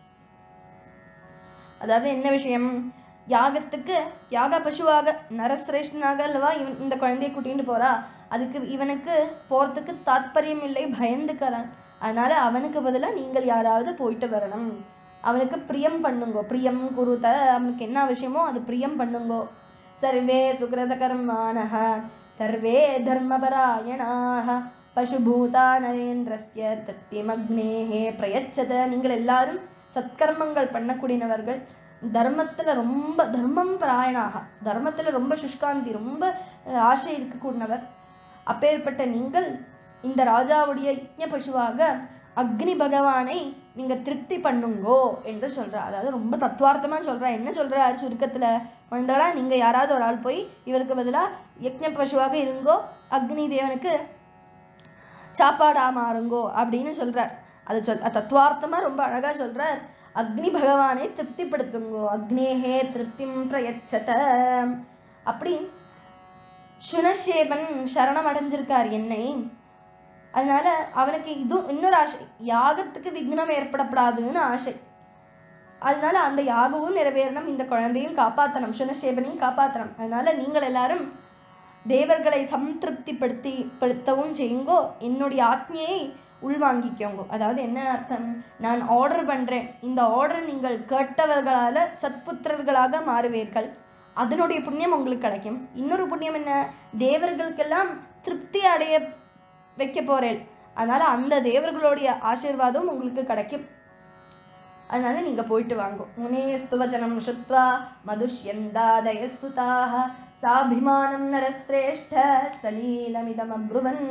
அதாவது என்ன விஷயம் யாகத்துக்கு யாக பசுவாக நரசிரேஷ்டனாக அல்லவா இவன் இந்த குழந்தையை கூட்டிட்டு போறா அதுக்கு இவனுக்கு போறதுக்கு தாத்பரியம் இல்லை பயந்துக்கிறான் அதனால அவனுக்கு பதிலாக நீங்கள் யாராவது போயிட்டு வரணும் அவனுக்கு பிரியம் பண்ணுங்கோ பிரியம் குருத அவனுக்கு என்ன விஷயமோ அது பிரியம் பண்ணுங்கோ சர்வே சுகிரத கர்மாணः சர்வே தர்மபராயணாக பசுபூதா நரேந்திரஸ்ய தத்தியமக்னேஹே பிரயச்சத நீங்கள் எல்லாரும் சத்கர்மங்கள் பண்ணக்கூடியவர்கள் தர்மத்துல ரொம்ப தர்மம் பராயணாக தர்மத்துல ரொம்ப சுஷ்காந்தி ரொம்ப அஹ், ஆசை இருக்கக்கூடியவர் அப்பேற்பட்ட நீங்கள் இந்த ராஜாவுடைய யஜ்ஞ பசுவாக அக்னி பகவானை நீங்க திருப்தி பண்ணுங்கோ என்று சொல்றா அதாவது ரொம்ப தத்துவார்த்தமா சொல்றா என்ன சொல்றார் சுருக்கத்துல குழந்தைகளா நீங்க யாராவது ஒரு ஆள் போய் இவருக்கு பதிலா யக்ஞ பசுவாக இருங்கோ அக்னி தேவனுக்கு சாப்பாடா மாறுங்கோ அப்படின்னு சொல்றார் அது சொல் அது தத்துவார்த்தமா ரொம்ப அழகா சொல்றார் அக்னி பகவானை திருப்திப்படுத்துங்கோ அக்னேஹே திருப்திம் பிரயச்சத அப்படி சுனஷேபன் சரணம் அடைஞ்சிருக்கார் என்னை அதனால அவனுக்கு இது இன்னொரு ஆசை யாகத்துக்கு விக்னம் ஏற்படப்படாதுன்னு ஆசை அதனால அந்த யாகமும் நிறைவேறணும் இந்த குழந்தையும் காப்பாற்றணும் சுனஷேபனையும் காப்பாற்றணும் அதனால நீங்கள் எல்லாரும் தேவர்களை சம்திருப்திப்படுத்தி படுத்தவும் செய்யுங்கோ என்னுடைய ஆத்மியை உள்வாங்கிக்கோங்க அதாவது என்ன அர்த்தம் நான் ஆர்டர் பண்றேன் இந்த ஆர்டர் நீங்கள் கேட்டவர்களால சத்புத்திரர்களாக மாறுவீர்கள் அதனுடைய புண்ணியம் உங்களுக்கு கிடைக்கும் இன்னொரு புண்ணியம் என்ன தேவர்களுக்கெல்லாம் திருப்தி அடைய வைக்க போறேன் அதனால அந்த தேவர்களுடைய ஆசீர்வாதம் உங்களுக்கு கிடைக்கும் அதனால நீங்க போயிட்டு வாங்க முனேஸ்து வச்சனம் சுத்வா மதுஷ்யந்தாதய சுதாக சாபிமானம் நரஸ்ரேஷ்ட சலீலமிதம் அப்ருவன்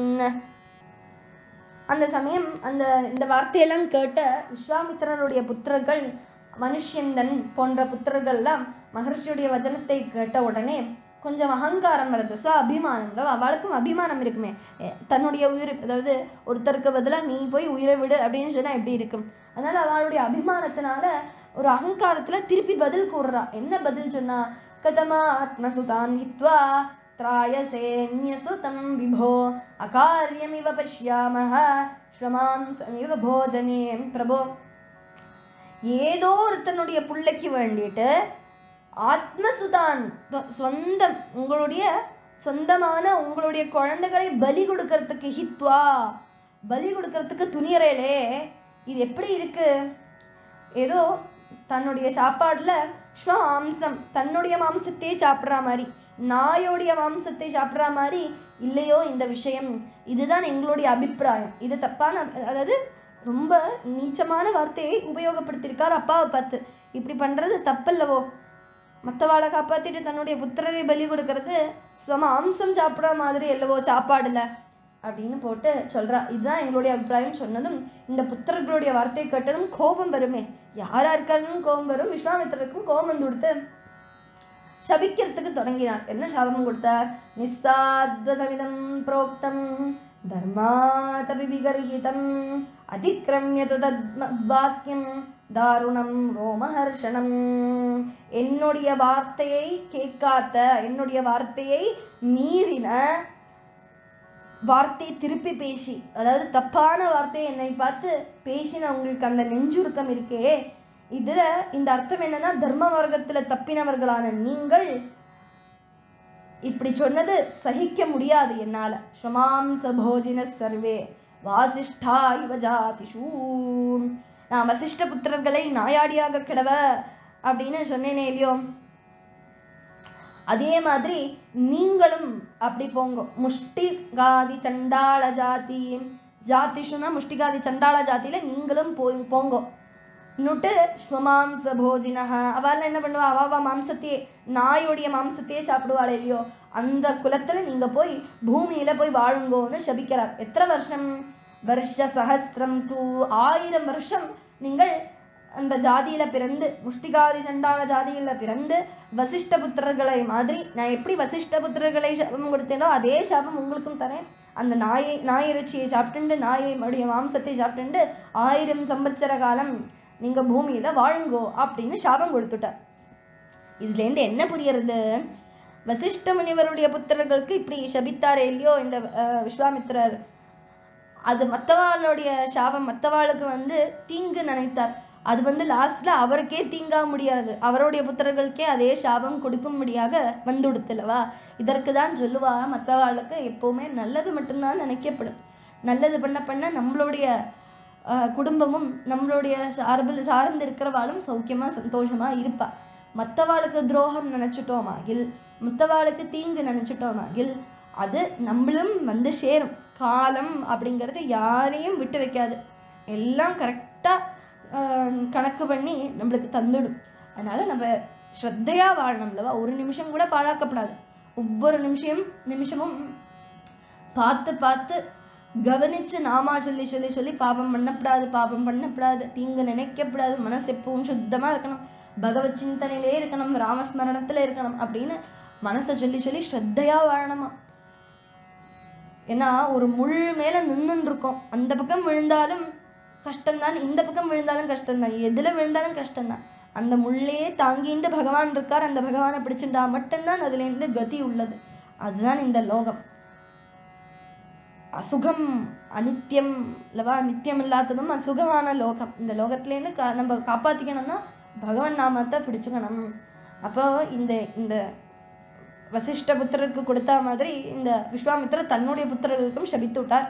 அந்த சமயம் அந்த இந்த வார்த்தையெல்லாம் கேட்ட விஸ்வாமித்திரருடைய புத்திரர்கள் மனுஷ்யந்தன் போன்ற புத்திரர்கள்லாம் மகர்ஷியுடைய வச்சனத்தை கேட்ட உடனே கொஞ்சம் அகங்காரம் வருது சா அபிமானம் அவளுக்கும் அபிமானம் இருக்குமே எ, தன்னுடைய உயிர் அதாவது ஒருத்தருக்கு பதிலாக நீ போய் உயிரை விடு அப்படின்னு சொன்னா எப்படி இருக்கும் அதனால அவளுடைய அபிமானத்தினால ஒரு அகங்காரத்துல திருப்பி பதில் கூறுறா என்ன பதில் சொன்னா கதமா ஆத்மசுதான் ஹித்வா त्रायसेऽन्यसुतं विभो अकार्यमिव पश्यामः श्रमांसमिव भोजने பிரபோ ஏதோ ஒருத்தனுடைய பிள்ளைக்கு வேண்டிட்டு ஆத்மசுதான் தொ- சொந்தம் உங்களுடைய சொந்தமான உங்களுடைய குழந்தைகளை பலி கொடுக்கறதுக்கு ஹித்வா பலி கொடுக்கறதுக்கு துணியறேலே இது எப்படி இருக்கு ஏதோ தன்னுடைய சாப்பாடுல ஸ்வ மாம்சம் தன்னுடைய மாம்சத்தையே சாப்பிட்ற மாதிரி நாயோடைய மாம்சத்தை சாப்பிட்ற மாதிரி இல்லையோ இந்த விஷயம் இதுதான் எங்களுடைய அபிப்பிராயம் இது தப்பான அதாவது ரொம்ப நீச்சமான வார்த்தையை உபயோகப்படுத்தியிருக்கார் அப்பாவை பார்த்து இப்படி பண்றது தப்பல்லவோ மற்றவாளை காப்பாத்திட்டு தன்னுடைய புத்திரரை பலி கொடுக்கறது ஸ்வம அம்சம் சாப்பிட்ற மாதிரி அல்லவோ சாப்பாடுல அப்படின்னு போட்டு சொல்றா இதுதான் எங்களுடைய அபிப்பிராயம் சொன்னதும் இந்த புத்திரர்களுடைய வார்த்தையை கேட்டதும் கோபம் வருமே யாரா இருக்காருன்னு கோபம் வரும் விஸ்வாமித்திரருக்கும் கோபம் வந்து கொடுத்து சபிக்கிறதுக்கு தொடங்கினார் என்ன சாபம் கொடுத்தார் நிஸ்ஸாத்வசமிதம் புரோக்தம் தர்மாதபி விகர்ஹிதம் அதிக்கிரமிய தத்வாக்கியம் தாருணம் ரோமஹர்ஷணம் என்னுடைய வார்த்தையை கேட்காத என்னுடைய வார்த்தையை மீறின வார்த்தை திருப்பி பேசி அதாவது தப்பான வார்த்தையை என்னை பார்த்து பேசின உங்களுக்கு அந்த நெஞ்சுருக்கம் இருக்கே இதுல இந்த அர்த்தம் என்னன்னா தர்ம மார்க்கத்துல தப்பினவர்களான நீங்கள் இப்படி சொன்னது சகிக்க முடியாது என்னால ஸ்வமாம்ச போஜின சர்வே வாசிஷ்டா இவ ஜாதிஷூ நான் வசிஷ்ட புத்திரர்களை நாயாடியாக கிடவ அப்படின்னு சொன்னேனே இல்லையோ அதே மாதிரி நீங்களும் அப்படி போங்க முஷ்டிகாதி சண்டாள ஜாதி ஜாதிஷுனா முஷ்டிகாதி சண்டாள ஜாதியில நீங்களும் போய் போங்க நுட்டு ஸ்வமாம்ச போஜினஹ அவள் என்ன பண்ணுவா அவ அவ மாம்சத்தையே நாயோடைய மாம்சத்தையே சாப்பிடுவாள் இல்லையோ அந்த குலத்துல நீங்க போய் பூமியில போய் வாழுங்கோன்னு சபிக்கிறார் எத்தனை வருஷம் வருஷ சஹசிரம் தூ ஆயிரம் வருஷம் நீங்கள் அந்த ஜாதியில பிறந்து முஷ்டிகாதி சண்டாள ஜாதியில பிறந்து வசிஷ்ட புத்திரர்களை மாதிரி நான் எப்படி வசிஷ்ட புத்திரர்களை சாபம் கொடுத்தேனோ அதே சாபம் உங்களுக்கும் தரேன் அந்த நாயை நாய் இறைச்சியை சாப்பிட்டுண்டு நாயை மடிய மாம்சத்தை சாப்பிட்டுண்டு ஆயிரம் சம்பத்சர காலம் நீங்க பூமியில வாழுங்கோ அப்படின்னு சாபம் கொடுத்துட்டார் இதுலேருந்து என்ன புரியறது வசிஷ்ட முனிவருடைய புத்திரர்களுக்கு இப்படி சபித்தாரே இல்லையோ இந்த அஹ், விஸ்வாமித்திரர் அது மற்றவாளுடைய சாபம் மற்றவாளுக்கு வந்து தீங்கு நினைத்தார் அது வந்து லாஸ்ட்ல அவருக்கே தீங்கா முடியாது அவருடைய புத்திரர்களுக்கே அதே சாபம் கொடுக்கும்படியாக வந்துடுத்துலவா இதற்கு தான் சொல்லுவா மற்றவாளுக்கு எப்பவுமே நல்லது மட்டும்தான் நினைக்கப்படும் நல்லது பண்ண பண்ண நம்மளுடைய ஆஹ், குடும்பமும் நம்மளுடைய சார்பில் சார்ந்து இருக்கிறவாளும் சௌக்கியமா சந்தோஷமா இருப்பா மற்றவாளுக்கு துரோகம் நினைச்சிட்டோமாகில் மற்றவாளுக்கு தீங்கு நினைச்சிட்டோமாகில் அது நம்மளும் வந்து சேரும் காலம் அப்படிங்கிறது யாரையும் விட்டு வைக்காது எல்லாம் கரெக்டாக கணக்கு பண்ணி நம்மளுக்கு தந்துடும் அதனால நம்ம ஸ்ரத்தையா வாழணும்லவா ஒரு நிமிஷம் கூட பாழாக்கப்படாது ஒவ்வொரு நிமிஷம் நிமிஷமும் பார்த்து பார்த்து கவனிச்சு நாமா சொல்லி சொல்லி சொல்லி பாபம் பண்ணக்கூடாது பாபம் பண்ணக்கூடாது தீங்கு நினைக்கப்படாது மனசு எப்பவும் சுத்தமா இருக்கணும் பகவத் சிந்தனையிலே இருக்கணும் ராமஸ்மரணத்துல இருக்கணும் அப்படின்னு மனசை சொல்லி சொல்லி ஸ்ரத்தையா வாழணுமா ஏன்னா ஒரு முள் மேல நின்னுன்னு இருக்கோம் அந்த பக்கம் விழுந்தாலும் கஷ்டம்தான் இந்த பக்கம் விழுந்தாலும் கஷ்டம்தான் எதுல விழுந்தாலும் கஷ்டம்தான் அந்த முள்ளே தாங்கிண்டு பகவான் இருக்கார் அந்த பகவானை பிடிச்சிட்டா மட்டும்தான் அதுல இருந்து கதி உள்ளது அதுதான் இந்த லோகம் அசுகம் அனித்யம் இல்லவா நித்தியம் இல்லாததும் அசுகமான லோகம் இந்த லோகத்துலேருந்து கா நம்ம காப்பாத்திக்கணும்னா பகவான் நாமத்தை பிடிச்சுக்கணும் அப்போ இந்த இந்த வசிஷ்ட புத்திரருக்கு கொடுத்த மாதிரி இந்த விஸ்வாமித்திரர் தன்னுடைய புத்திரர்களுக்கும் சபித்து விட்டார்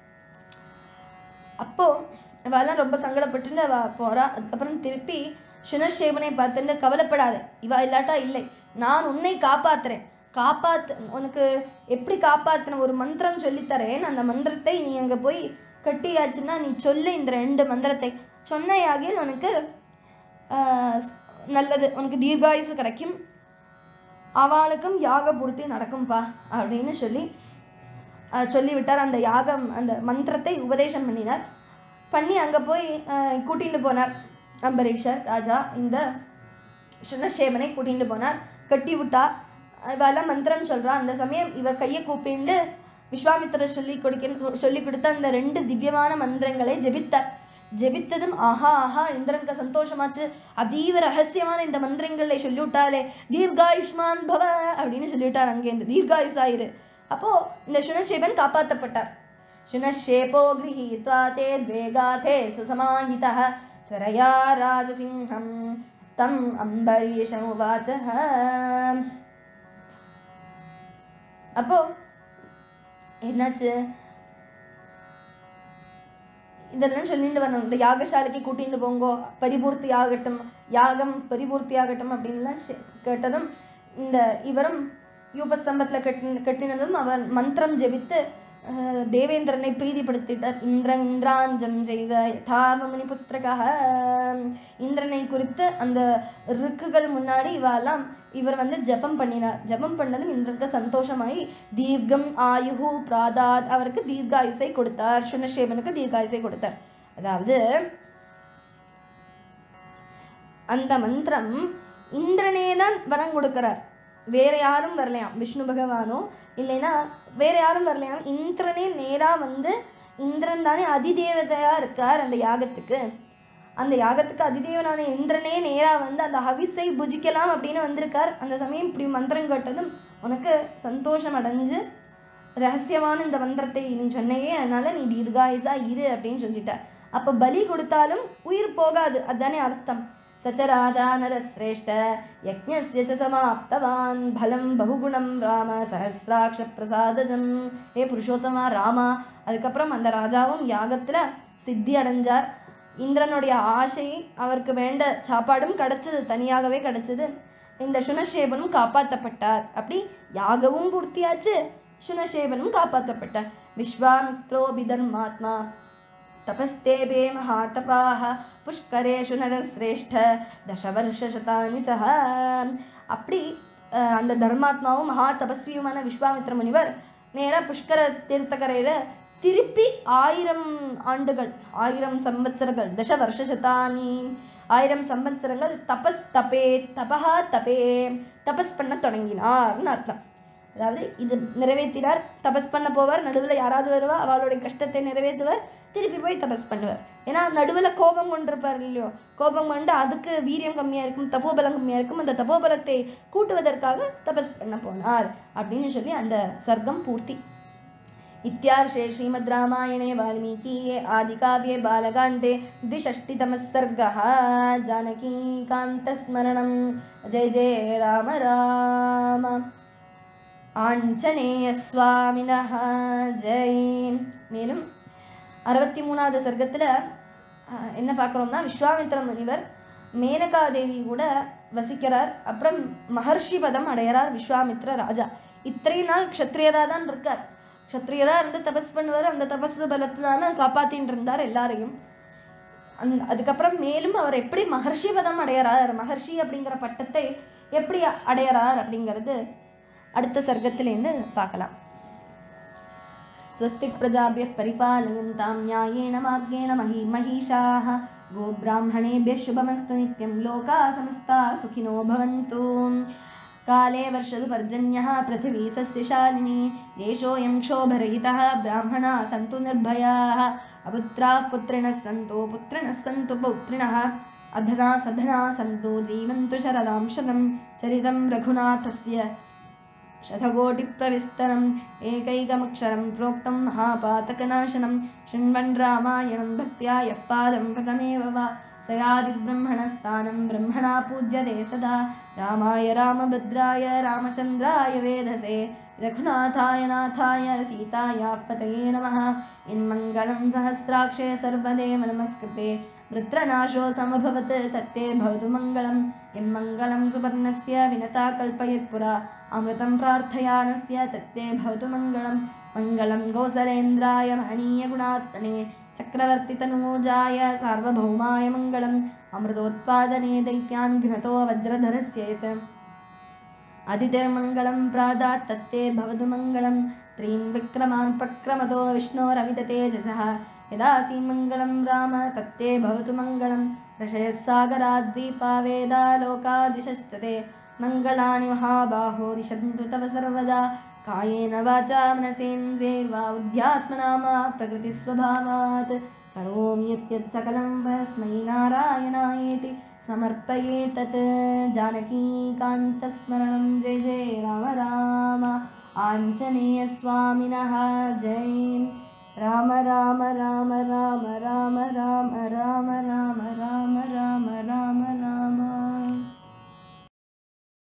அப்போ இவெல்லாம் ரொம்ப சங்கடப்பட்டு அவ போறா அதுக்கப்புறம் திருப்பி சுனஷேவனை பார்த்துட்டு கவலைப்படாத இவ இல்லாட்டா இல்லை நான் உன்னை காப்பாத்துறேன் காப்பாத்து உனக்கு எப்படி காப்பாத்துன ஒரு மந்திரம் சொல்லித்தரேன் அந்த மந்திரத்தை நீ அங்க போய் கட்டியாச்சுன்னா நீ சொல்லு இந்த ரெண்டு மந்திரத்தை சொன்னையாகில் உனக்கு ஆஹ், நல்லது உனக்கு தீர்காயுசு கிடைக்கும் அவளுக்கும் யாக பூர்த்தி நடக்கும்பா அப்படின்னு சொல்லி ஆஹ், சொல்லிவிட்டார் அந்த யாகம் அந்த மந்திரத்தை உபதேசம் பண்ணினார் பண்ணி அங்கே போய் ஆஹ், கூட்டிட்டு போனார் அம்பரீஷர் ராஜா இந்த சுனஷேமனை கூட்டிட்டு போனார் கட்டி விட்டா இவெல்லாம் மந்திரம் சொல்றா அந்த சமயம் இவர் கையை கூப்பிண்டு விஸ்வாமித்திரர் சொல்லி கொடுக்க சொல்லி கொடுத்த அந்த ரெண்டு திவ்யமான மந்திரங்களை ஜெபித்தார் ஜெபித்ததும் ஆஹா ஆஹா இந்திரனுக்கு சந்தோஷமாச்சு அதீவ ரகசியமான இந்த மந்திரங்களை சொல்லிவிட்டாலே தீர்காயுஷ்மான் பவ அப்படின்னு சொல்லிவிட்டார் அங்கேருந்து தீர்காயுசாயிரு அப்போ இந்த சுனஷேபன் காப்பாற்றப்பட்டார் शुनश्शेपो गृहीत्वा ते द्वेगाथे सुसमाहितः त्वरया राजसिंहं तम् अम्बरीषमुवाचः அப்போ என்னாச்சு இதெல்லாம் சொல்லிட்டு வரணும் இந்த யாகசாலைக்கு கூட்டிட்டு போங்கோ பரிபூர்த்தி ஆகட்டும் யாகம் பரிபூர்த்தி ஆகட்டும் அப்படின்லாம் செ- கேட்டதும் இந்த இவரும் யூபஸ்தம்பத்தில் கட்டி கட்டினதும் அவர் மந்திரம் ஜெபித்து அஹ், தேவேந்திரனை பிரீதிப்படுத்திட்டார் இந்திரம் இந்திராஞ்சம் செய்த யதாவமுனி புத்திரகாக இந்திரனை குறித்து அந்த ருக்குகள் முன்னாடி இவெல்லாம் இவர் வந்து ஜெபம் பண்ணினார் ஜெபம் பண்ணதும் இந்திரனுக்கு சந்தோஷமாயி தீர்க்கம் ஆயுகு பிராதாத் அவருக்கு தீர்காயுசை கொடுத்தார் சுனஷேபனுக்கு தீர்காயுசை கொடுத்தார் அதாவது அந்த மந்திரம் இந்திரனே தான் வரம் கொடுக்கிறார் வேற யாரும் வரலையாம் விஷ்ணு பகவானோ இல்லைன்னா வேற யாரும் வரலையாம் இந்திரனே நேரா வந்து இந்திரன் தானே அதிதேவதையா இருக்கார் அந்த யாகத்துக்கு அந்த யாகத்துக்கு அதிதேவனான இந்திரனே நேரா வந்து அந்த ஹவிஸை புஜிக்கலாம் அப்படின்னு வந்திருக்கார் அந்த சமயம் இப்படி மந்திரம் கேட்டதும் உனக்கு சந்தோஷம் அடைஞ்சு ரகசியமான இந்த மந்திரத்தை நீ சொன்னையே அதனால நீ தீர்காயுசா இரு அப்படின்னு சொல்லிட்டார் அப்ப பலி கொடுத்தாலும் உயிர் போகாது அதுதானே அர்த்தம் சச்ச ராஜா நரஸ்ரேஷ்ட யஜ்ஞஸ்ய ச சமாப்தவான் பலம் பகுகுணம் ராம சஹசிராட்ச பிரசாதஜம் ஏ புருஷோத்தமா ராமா அதுக்கப்புறம் அந்த ராஜாவும் யாகத்துல சித்தி அடைஞ்சார் இந்திரனுடைய ஆசை அவருக்கு வேண்ட சாப்பாடும் கிடைச்சது தனியாகவே கிடைச்சது இந்த சுனஷேபனும் காப்பாற்றப்பட்டார் அப்படி யாகவும் பூர்த்தியாச்சு சுனஷேபனும் காப்பாற்றப்பட்டார் விஸ்வாமித்ரோபி தர்மாத்மா तपस्तेभे महातपाः पुष्करेषु नरश्रेष्ठ தசவர்ஷதானி சக அப்படி அஹ், அந்த தர்மாத்மாவும் மகா தபஸ்வியுமான விஸ்வாமித்ர முனிவர் நேரா புஷ்கர தீர்த்தக்கரையில திருப்பி ஆயிரம் ஆண்டுகள் ஆயிரம் சம்பத்சரங்கள் தச வருஷசதானி ஆயிரம் சம்பத்சரங்கள் தபஸ் தபே தபஹா தபே தபஸ் பண்ண தொடங்கினார்னு அர்த்தம் அதாவது இது நிறைவேற்றினார் தபஸ் பண்ண போவார் நடுவில் யாராவது வருவா அவளுடைய கஷ்டத்தை நிறைவேற்றுவார் திருப்பி போய் தபஸ் பண்ணுவார் ஏன்னா நடுவில் கோபம் கொண்டிருப்பார் இல்லையோ கோபம் கொண்டு அதுக்கு வீரியம் கம்மியாக இருக்கும் தபோபலம் கம்மியாக இருக்கும் அந்த தபோபலத்தை கூட்டுவதற்காக தபஸ் பண்ண போனார் அப்படின்னு சொல்லி அந்த சர்க்கம் பூர்த்தி इत्यार्षे श्रीमद् रामायणे वाल्मीकीये आदिकाव्ये बालकाण्डे द्विषष्टितमः सर्गः जानकीकान्तस्मरणं जय जय राम राम ஆஞ்சநேயஸ்வாமினஹ ஜெய் மேலும் அறுபத்தி மூணாவது சர்க்கத்தில் என்ன பார்க்குறோம்னா விஸ்வாமித்திர முனிவர் மேனகா தேவி கூட வசிக்கிறார் அப்புறம் மகர்ஷி பதம் அடையிறார் விஸ்வாமித்ர ராஜா இத்தனை நாள் க்ஷத்ரியராக தான் இருக்கார் க்ஷத்ரியராக இருந்து தபஸ் பண்ணுவார் அந்த தபஸ் பலத்தினால காப்பாத்தின்னு இருந்தார் எல்லாரையும் அந் அதுக்கப்புறம் மேலும் அவர் எப்படி மகர்ஷி பதம் அடையறார் மகர்ஷி அப்படிங்கிற பட்டத்தை எப்படி அடையறார் அப்படிங்கிறது அடுத்த சர்க்கத்திலேருந்து பார்க்கலாம் स्वस्ति प्रजाभ्यः परिपालयन्तां न्यायेन मार्गेण मही महिषाः गोब्राह्मणेभ्यः शुभमस्तु नित्यं लोकाः समस्ताः सुखिनो भवन्तु काले वर्षतु पर्जन्यः पृथिवी सस्यशालिनी देशोऽयं क्षोभरहितः ब्राह्मणाः सन्तु निर्भयाः अपुत्राः पुत्रिणः सन्तु पुत्रिणः सन्तु पौत्रिणः अधना सधना सन्तु जीवन्तु शरदां शतं चरितं रघुनाथस्य शतकोटिप्रविस्तरम् एकैकमक्षरं प्रोक्तं महापातकनाशनं शृण्वन् रामायणं भक्त्या यः पादं पदमेव वा स यादिब्रह्मणस्थानं ब्रह्मणा पूज्यते सदा रामाय रामभद्राय रामचन्द्राय वेधसे रघुनाथाय नाथाय सीतायाः पतये नमः इन्मङ्गलं सहस्राक्षे सर्वदेव नमस्कृते वृत्रनाशो समभवत् तत्ते भवतु मङ्गलं यन्मङ्गलं सुपर्णस्य विनता कल्पयत् पुरा अमृतं प्रार्थयानस्य तत्ते भवतु मङ्गलं मङ्गलं गोसलेन्द्राय महनीयगुणात्मने चक्रवर्तितनूजाय सार्वभौमाय मङ्गलम् अमृतोत्पादने दैत्यान् घ्नतो वज्रधरस्य यत् अदितिर्मङ्गलं प्रादात् तत्ते भवतु मङ्गलं त्रीन् विक्रमान् प्रक्रमतो विष्णोरमिततेजसः यदासीन्मङ्गलं राम तत्ते भवतु मङ्गलं ऋषयः सागराद्वीपा वेदा लोकादिशश्च ते मङ्गलानि महाबाहो दिशन्तु तव सर्वदा कायेन वाचा मनसेन्द्रियैर्वा बुद्ध्यात्मना वा प्रकृतिस्वभावात् करोमि यत् सकलं वस्मै नारायणायेति समर्पये तत् जानकीकान्तस्मरणं जय जय राम राम आञ्जनेयस्वामिनः जय राम राम राम राम राम राम राम